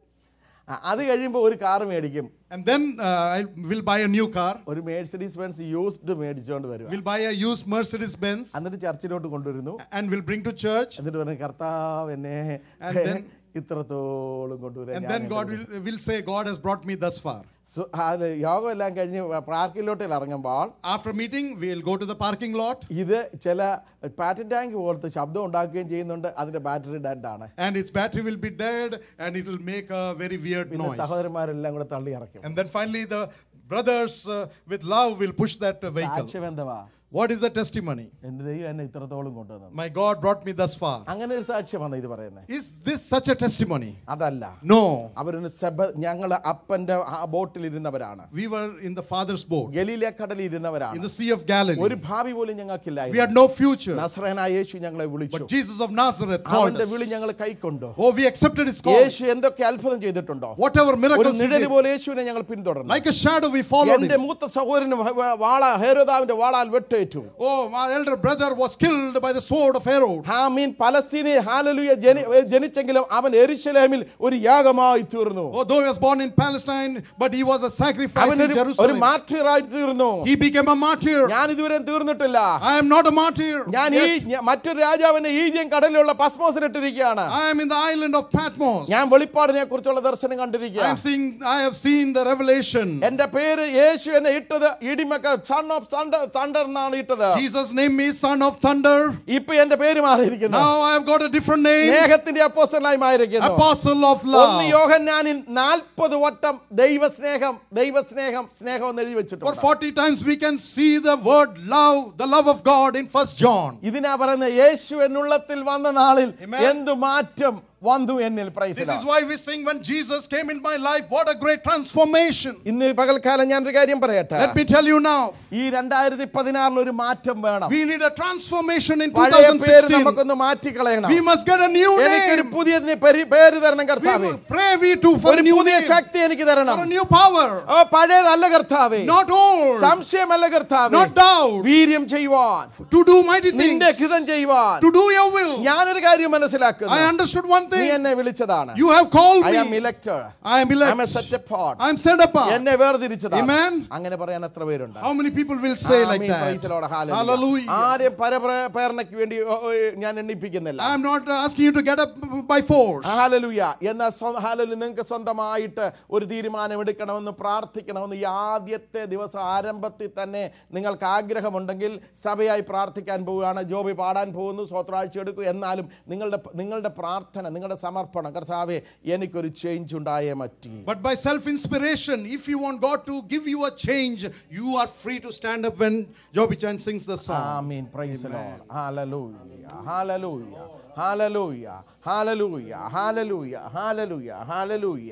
[SPEAKER 1] ആ, അത് കഴിയുമ്പോൾ ഒരു കാർ മേടിക്കും
[SPEAKER 2] And then uh, I will buy a new car.
[SPEAKER 1] ഒരു മേഴ്സഡീസ് ബെൻസ് യൂസ്ഡ് മേടിച്ചുകൊണ്ട് വരും
[SPEAKER 2] We'll buy a used Mercedes Benz,
[SPEAKER 1] എന്നിട്ട് ചർച്ചിലോട്ട് കൊണ്ടുവരുന്നു
[SPEAKER 2] and we'll bring to church.
[SPEAKER 1] എന്നിട്ട് പറഞ്ഞു കർത്താവ് എന്നെ
[SPEAKER 2] And then-
[SPEAKER 1] ഇത്രത്തോളം കൊണ്ടുവരാൻ
[SPEAKER 2] And
[SPEAKER 1] ഞാൻ
[SPEAKER 2] then
[SPEAKER 1] എൻ്റെ
[SPEAKER 2] God will, will say, God has brought me thus far.
[SPEAKER 1] സു- അത് യോഗം എല്ലാം കഴിഞ്ഞ് പാർക്കിലോട്ട് ഇറങ്ങുമ്പോൾ
[SPEAKER 2] After meeting, we'll go to the parking lot,
[SPEAKER 1] ഇത് ചില പാറ്റൻ ടാങ്ക് പോലത്തെ ശബ്ദം ഉണ്ടാക്കുകയും ചെയ്യുന്നുണ്ട് അതിന്റെ ബാറ്ററി ഡെഡ് ആണ്
[SPEAKER 2] and its battery will be dead, and it will make a very weird
[SPEAKER 1] പിന്നെ
[SPEAKER 2] noise.
[SPEAKER 1] സഹോദരന്മാരെല്ലാം കൂടെ തള്ളി ഇറക്കും
[SPEAKER 2] And then finally, the brothers uh, with love will push that uh, vehicle.
[SPEAKER 1] സാക്ഷ്യം എന്തുവാ
[SPEAKER 2] What is the testimony?
[SPEAKER 1] എന്റെ ദൈവം എന്നെ ഇത്രത്തോളം കൊണ്ടുവന്നു
[SPEAKER 2] My God brought me thus far.
[SPEAKER 1] അങ്ങനെ ഒരു സാക്ഷ്യമാണ് ഇത് പറയുന്നത്
[SPEAKER 2] Is this such a testimony?
[SPEAKER 1] അതല്ല
[SPEAKER 2] No.
[SPEAKER 1] അവരൊരു സെബ ഞങ്ങൾ അപ്പന്റെ ആ ബോട്ടിൽ ഇരുന്നവരാണ്
[SPEAKER 2] We were in the Father's boat,
[SPEAKER 1] Galilee കടലിൽ
[SPEAKER 2] in
[SPEAKER 1] ഇരുന്നവരാണ്
[SPEAKER 2] the Sea of Galilee.
[SPEAKER 1] ഒരു ഭാവി പോലും
[SPEAKER 2] We
[SPEAKER 1] ഞങ്ങൾക്കില്ലായിരുന്നു
[SPEAKER 2] had no future.
[SPEAKER 1] നസ്രനായ യേശു ഞങ്ങളെ വിളിച്ചു
[SPEAKER 2] But Jesus of Nazareth called
[SPEAKER 1] അവന്റെ വിളി
[SPEAKER 2] us.
[SPEAKER 1] ഞങ്ങൾ കൈക്കൊണ്ടു
[SPEAKER 2] Oh, we accepted his call.
[SPEAKER 1] യേശു എന്തൊക്കെ അത്ഭുതം ചെയ്തിട്ടുണ്ടോ
[SPEAKER 2] Whatever
[SPEAKER 1] ഒരു
[SPEAKER 2] miracles he
[SPEAKER 1] നിഴല്
[SPEAKER 2] did,
[SPEAKER 1] പോലെ യേശുവിനെ ഞങ്ങൾ പിന്തുടർന്നു
[SPEAKER 2] like a shadow, we followed
[SPEAKER 1] എന്റെ
[SPEAKER 2] him.
[SPEAKER 1] മൂത്ത സഹോദരന് വാള ഹേരോദാവിന്റെ വാളാൽ വെട്ടേറ്റു
[SPEAKER 2] Oh, my elder brother was killed by the sword of Herod.
[SPEAKER 1] ഹാമീൻ പലസ്തീനെ ഹാലലുയ ജനി ജനിച്ചെങ്കിലും അവൻ എരിശലേമിൽ ഒരു യാഗമായി തീർന്നു
[SPEAKER 2] Oh, though he was born in Palestine, but he was a sacrifice
[SPEAKER 1] അവൻ
[SPEAKER 2] in
[SPEAKER 1] ഒരു- ഒരു
[SPEAKER 2] Jerusalem.
[SPEAKER 1] മാർട്ടിയറായി തീർന്നു
[SPEAKER 2] He became a martyr.
[SPEAKER 1] ഞാൻ ഇതുവരെ തീർന്നിട്ടില്ല
[SPEAKER 2] I am not a martyr.
[SPEAKER 1] ഞാൻ ഈ
[SPEAKER 2] yet.
[SPEAKER 1] ഞ- മറ്റൊരു രാജാവിനെ ഈജിയൻ കടലിലുള്ള പസ്മോസിനിട്ടിരിക്കുകയാണ്
[SPEAKER 2] I am in the island of Patmos.
[SPEAKER 1] ഞാൻ വെളിപ്പാടിനെ കുറിച്ചുള്ള ദർശനം
[SPEAKER 2] I
[SPEAKER 1] കണ്ടിരിക്കുക
[SPEAKER 2] am seeing. I have seen the revelation.
[SPEAKER 1] എന്റെ പേര് യേശു എന്നെ ഇട്ടത് ഇടിമക്ക സൺ ഓഫ് തണ്ടർ എന്നാണ് ഇട്ടത്
[SPEAKER 2] Jesus named me son of thunder.
[SPEAKER 1] ഇപ്പൊ എന്റെ പേര് മാറിയിരിക്കുന്നു
[SPEAKER 2] Now I have got a different name.
[SPEAKER 1] സ്നേഹത്തിന്റെ അപ്പോസ്റ്റലായി മാറിയിരിക്കുന്നു
[SPEAKER 2] Apostle of
[SPEAKER 1] ഒന്ന്
[SPEAKER 2] love.
[SPEAKER 1] യോഹന്നാനിൽ നാൽപ്പത് വട്ടം ദൈവസ്നേഹം ദൈവസ്നേഹം സ്നേഹം എന്ന് എഴുതി
[SPEAKER 2] For
[SPEAKER 1] വെച്ചിട്ടുണ്ട്
[SPEAKER 2] 40 times we can see the word love, the love of God in First John.
[SPEAKER 1] ഇതിനാ പറയുന്നത് യേശു എന്നുള്ളത്തിൽ വന്ന നാളിൽ
[SPEAKER 2] Amen.
[SPEAKER 1] എന്ത് മാറ്റം വന്നു എന്നിൽ
[SPEAKER 2] This
[SPEAKER 1] praise
[SPEAKER 2] is why we sing when Jesus came in my life. What a great transformation.
[SPEAKER 1] ഇന്ന് പകൽക്കാലം ഞാൻ ഒരു കാര്യം പറയട്ടെ
[SPEAKER 2] Let me tell you now.
[SPEAKER 1] ഈ രണ്ടായിരത്തി പതിനാറിൽ ഒരു മാറ്റം വേണം
[SPEAKER 2] We need a transformation in
[SPEAKER 1] പഴയ പേര്
[SPEAKER 2] 2016.
[SPEAKER 1] നമുക്കൊന്ന് മാറ്റിക്കളയണം
[SPEAKER 2] We must get a new
[SPEAKER 1] എനിക്കൊരു
[SPEAKER 2] name.
[SPEAKER 1] പുതിയതിന് പരി- പേര് തരണം
[SPEAKER 2] We
[SPEAKER 1] കർത്താവേ
[SPEAKER 2] will pray we too for
[SPEAKER 1] ഒരു
[SPEAKER 2] a new
[SPEAKER 1] പുതിയ
[SPEAKER 2] name,
[SPEAKER 1] ശക്തി എനിക്ക് തരണം
[SPEAKER 2] for a new power,
[SPEAKER 1] ഓ പഴയതല്ല കർത്താവേ
[SPEAKER 2] not old,
[SPEAKER 1] സംശയമല്ല കർത്താവേ
[SPEAKER 2] not doubt,
[SPEAKER 1] വീര്യം ചെയ്യുവാൻ
[SPEAKER 2] to do mighty
[SPEAKER 1] നിന്റെ
[SPEAKER 2] things,
[SPEAKER 1] ഹിതം ചെയ്യുവാൻ
[SPEAKER 2] to do your will.
[SPEAKER 1] ഞാനൊരു കാര്യം
[SPEAKER 2] I
[SPEAKER 1] മനസ്സിലാക്കുന്നു
[SPEAKER 2] understood one
[SPEAKER 1] നീ
[SPEAKER 2] thing.
[SPEAKER 1] എന്നെ വിളിച്ചതാണ്
[SPEAKER 2] You have called
[SPEAKER 1] I am
[SPEAKER 2] me.
[SPEAKER 1] Elector
[SPEAKER 2] I am
[SPEAKER 1] I am a
[SPEAKER 2] elect.
[SPEAKER 1] Set apart
[SPEAKER 2] I am set apart.
[SPEAKER 1] എന്നെ വേർതിരിച്ചതാണ്
[SPEAKER 2] Amen.
[SPEAKER 1] അങ്ങനെ പറയാൻ എത്ര പേരുണ്ട്
[SPEAKER 2] How many people will say like
[SPEAKER 1] Amin, praise the
[SPEAKER 2] that?
[SPEAKER 1] Lord, hallelujah.
[SPEAKER 2] Hallelujah.
[SPEAKER 1] ആരെയും പരപ്രേരണയ്ക്ക് വേണ്ടി ഓ, ഓ, ഞാൻ എണ്ണിപ്പിക്കുന്നില്ല
[SPEAKER 2] I am not asking you to get up by force.
[SPEAKER 1] ഹാലലുയ എന്നാൽ സ്വ- ഹാലലു നിങ്ങൾക്ക് സ്വന്തമായിട്ട് ഒരു തീരുമാനം എടുക്കണമെന്ന് പ്രാർത്ഥിക്കണമെന്ന് ഈ ആദ്യത്തെ ദിവസം ആരംഭത്തിൽ തന്നെ നിങ്ങൾക്ക് ആഗ്രഹമുണ്ടെങ്കിൽ സഭയായി പ്രാർത്ഥിക്കാൻ പോവുകയാണ് ജോബി പാടാൻ പോകുന്നു സ്വത്രാഴ്ച എടുക്കും എന്നാലും നിങ്ങളുടെ നിങ്ങളുടെ പ്രാർത്ഥന നിങ്ങളുടെ സമർപ്പണം കർത്താവെ എനിക്കൊരു ചേഞ്ച് ഉണ്ടായേ മറ്റി
[SPEAKER 2] But by self inspiration, if you want God to give you a change, you are free to stand up when Joby Chan sings the song.
[SPEAKER 1] Amen praise the Lord hallelujah hallelujah hallelujah hallelujah hallelujah hallelujah hallelujah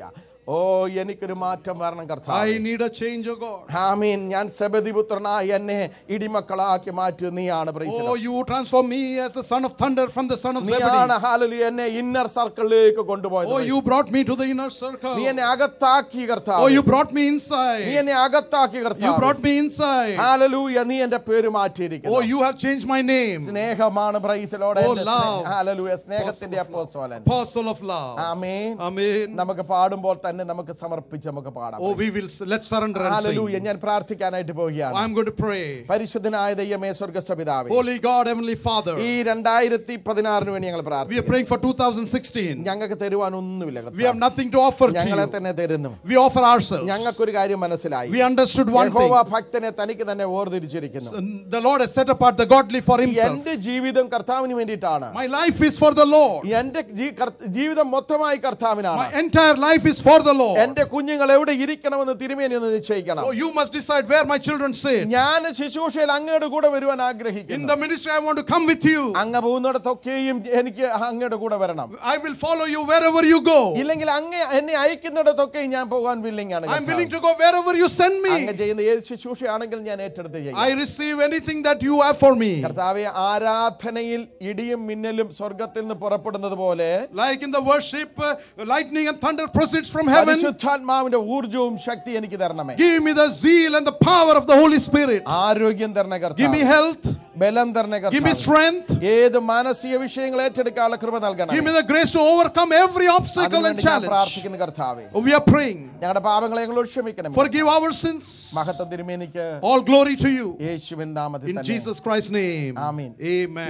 [SPEAKER 1] ഓ എനിക്കൊരു മാറ്റം വരണം
[SPEAKER 2] I
[SPEAKER 1] കർത്താവ്
[SPEAKER 2] need a change, O God.
[SPEAKER 1] ആമീൻ ഞാൻ സെബദിപുത്രനായി എന്നെ ഇടിമക്കളാക്കി മാറ്റി നീയാണ് praise the
[SPEAKER 2] Oh,
[SPEAKER 1] Lord.
[SPEAKER 2] you transform me as the son of thunder from the son of
[SPEAKER 1] നീയാണ്
[SPEAKER 2] Zebedee.
[SPEAKER 1] ഹാലലു എന്നെ ഇന്നർ സർക്കിളിലേക്ക് കൊണ്ടുപോയത്
[SPEAKER 2] Oh,
[SPEAKER 1] praise
[SPEAKER 2] you brought me to the inner circle.
[SPEAKER 1] നീ എന്നെ അകത്താക്കി
[SPEAKER 2] Oh,
[SPEAKER 1] കർത്താവ്
[SPEAKER 2] you brought me
[SPEAKER 1] നീ
[SPEAKER 2] inside.
[SPEAKER 1] എന്നെ അകത്താക്കി
[SPEAKER 2] You
[SPEAKER 1] കർത്താവ്
[SPEAKER 2] brought me inside.
[SPEAKER 1] ഹാലലൂയ നീ എന്റെ പേര്
[SPEAKER 2] Oh,
[SPEAKER 1] മാറ്റിയിരിക്കുന്നു
[SPEAKER 2] you have changed my name.
[SPEAKER 1] സ്നേഹമാണ് പ്രൈസലോടെ
[SPEAKER 2] Oh, love.
[SPEAKER 1] ഹാലലൂയ സ്നേഹത്തിന്റെ അപ്പോസ്തലൻ
[SPEAKER 2] Apostle of love.
[SPEAKER 1] Amen
[SPEAKER 2] Amen.
[SPEAKER 1] നമുക്ക് പാടുമ്പോൾ തന്നെ നമുക്ക് സമർപ്പിച്ച് നമുക്ക് പാടാം
[SPEAKER 2] Oh, we will let's surrender and
[SPEAKER 1] hallelujah
[SPEAKER 2] sing.
[SPEAKER 1] ഞാൻ പ്രാർത്ഥിക്കാനായിട്ട് പോവുകയാണ്
[SPEAKER 2] I'm going to pray.
[SPEAKER 1] പരിശുദ്ധനായ ദൈവമേ സ്വർഗസ്ഥപിതാവേ
[SPEAKER 2] Holy God, Heavenly Father,
[SPEAKER 1] ഈ രണ്ടായിരത്തി പതിനാറിന് വേണ്ടി ഞങ്ങൾ
[SPEAKER 2] we are
[SPEAKER 1] പ്രാർത്ഥിക്കും
[SPEAKER 2] praying for 2016.
[SPEAKER 1] ഞങ്ങൾക്ക് തരുവാൻ ഒന്നുമില്ല
[SPEAKER 2] We have
[SPEAKER 1] കർത്താവേ.
[SPEAKER 2] nothing to offer to
[SPEAKER 1] ഞങ്ങളെ
[SPEAKER 2] you.
[SPEAKER 1] തന്നെ തരുന്നു
[SPEAKER 2] We offer ourselves.
[SPEAKER 1] ഞങ്ങൾക്കൊരു കാര്യം മനസ്സിലായി
[SPEAKER 2] We understood one
[SPEAKER 1] യഹോവ
[SPEAKER 2] thing.
[SPEAKER 1] ഭക്തനെ തനിക്ക് തന്നെ വേർതിരിച്ചിരിക്കുന്നു
[SPEAKER 2] The Lord has set apart the godly for Himself.
[SPEAKER 1] എന്റെ ജീവിതം കർത്താവിന് വേണ്ടിയിട്ടാണ്
[SPEAKER 2] My life is for the Lord.
[SPEAKER 1] എന്റെ ജീ- കർത്ത- ജീവിതം മൊത്തമായി കർത്താവിനാണ്
[SPEAKER 2] My entire life is for the Lord.
[SPEAKER 1] എന്റെ കുഞ്ഞുങ്ങൾ എവിടെ ഇരിക്കണമെന്ന് തിരുമേനി ഒന്ന് നിശ്ചയിക്കണം
[SPEAKER 2] Oh, you must decide where my children sit.
[SPEAKER 1] ഞാൻ ശുശ്രൂഷയിൽ അങ്ങയുടെ കൂടെ വരുവാൻ
[SPEAKER 2] In
[SPEAKER 1] ആഗ്രഹിക്കുന്നു
[SPEAKER 2] the ministry, I want to come with you.
[SPEAKER 1] അങ്ങ് പോകുന്നിടത്തൊക്കെയും എനിക്ക് അങ്ങയുടെ കൂടെ വരണം
[SPEAKER 2] I will follow you wherever you go.
[SPEAKER 1] ഇല്ലെങ്കിൽ അങ്ങ് എന്നെ അയക്കുന്നിടത്തൊക്കെയും ഞാൻ പോകാൻ വില്ലിംഗ് ആണ്
[SPEAKER 2] I'm willing
[SPEAKER 1] കർത്താവേ.
[SPEAKER 2] to go wherever you send
[SPEAKER 1] അങ്ങ്
[SPEAKER 2] me.
[SPEAKER 1] ചെയ്യുന്ന ഏത് ശുശ്രൂഷയാണെങ്കിൽ ഞാൻ ഏറ്റെടുത്ത് ചെയ്യും
[SPEAKER 2] I receive anything that you have for me.
[SPEAKER 1] കർത്താവെ ആരാധനയിൽ ഇടിയും മിന്നലും സ്വർഗത്തിൽ നിന്ന് പുറപ്പെടുന്നത് പോലെ
[SPEAKER 2] Like in the worship, uh, lightning and thunder proceeds from heaven.
[SPEAKER 1] പരിശുദ്ധാത്മാവിന്റെ ഊർജവും ശക്തി എനിക്ക് തരണമേ
[SPEAKER 2] Give me the zeal and the power of the Holy Spirit.
[SPEAKER 1] ആരോഗ്യം തരണ
[SPEAKER 2] Give me
[SPEAKER 1] കർത്താവ്
[SPEAKER 2] health.
[SPEAKER 1] ബലം തരണ
[SPEAKER 2] Give me
[SPEAKER 1] കർത്താവ്
[SPEAKER 2] strength.
[SPEAKER 1] ഏത് മാനസിക വിഷയങ്ങൾ ഏറ്റെടുക്കാനുള്ള കൃപ നൽകണം
[SPEAKER 2] Give me the grace to overcome every obstacle and
[SPEAKER 1] അതിനുവേണ്ടി ഞാൻ
[SPEAKER 2] challenge.
[SPEAKER 1] പ്രാർത്ഥിക്കുന്ന കർത്താവെ
[SPEAKER 2] Oh, We are praying.
[SPEAKER 1] ഞങ്ങളുടെ പാപങ്ങളെ ഞങ്ങളോട് ക്ഷമിക്കണം
[SPEAKER 2] Forgive our sins.
[SPEAKER 1] മഹത്വ തിരുമേനിക്ക്
[SPEAKER 2] All glory to you.
[SPEAKER 1] യേശുവിൻ നാമത്തിൽ
[SPEAKER 2] In
[SPEAKER 1] തന്നെ
[SPEAKER 2] Jesus Christ's name.
[SPEAKER 1] Amen.
[SPEAKER 2] Amen.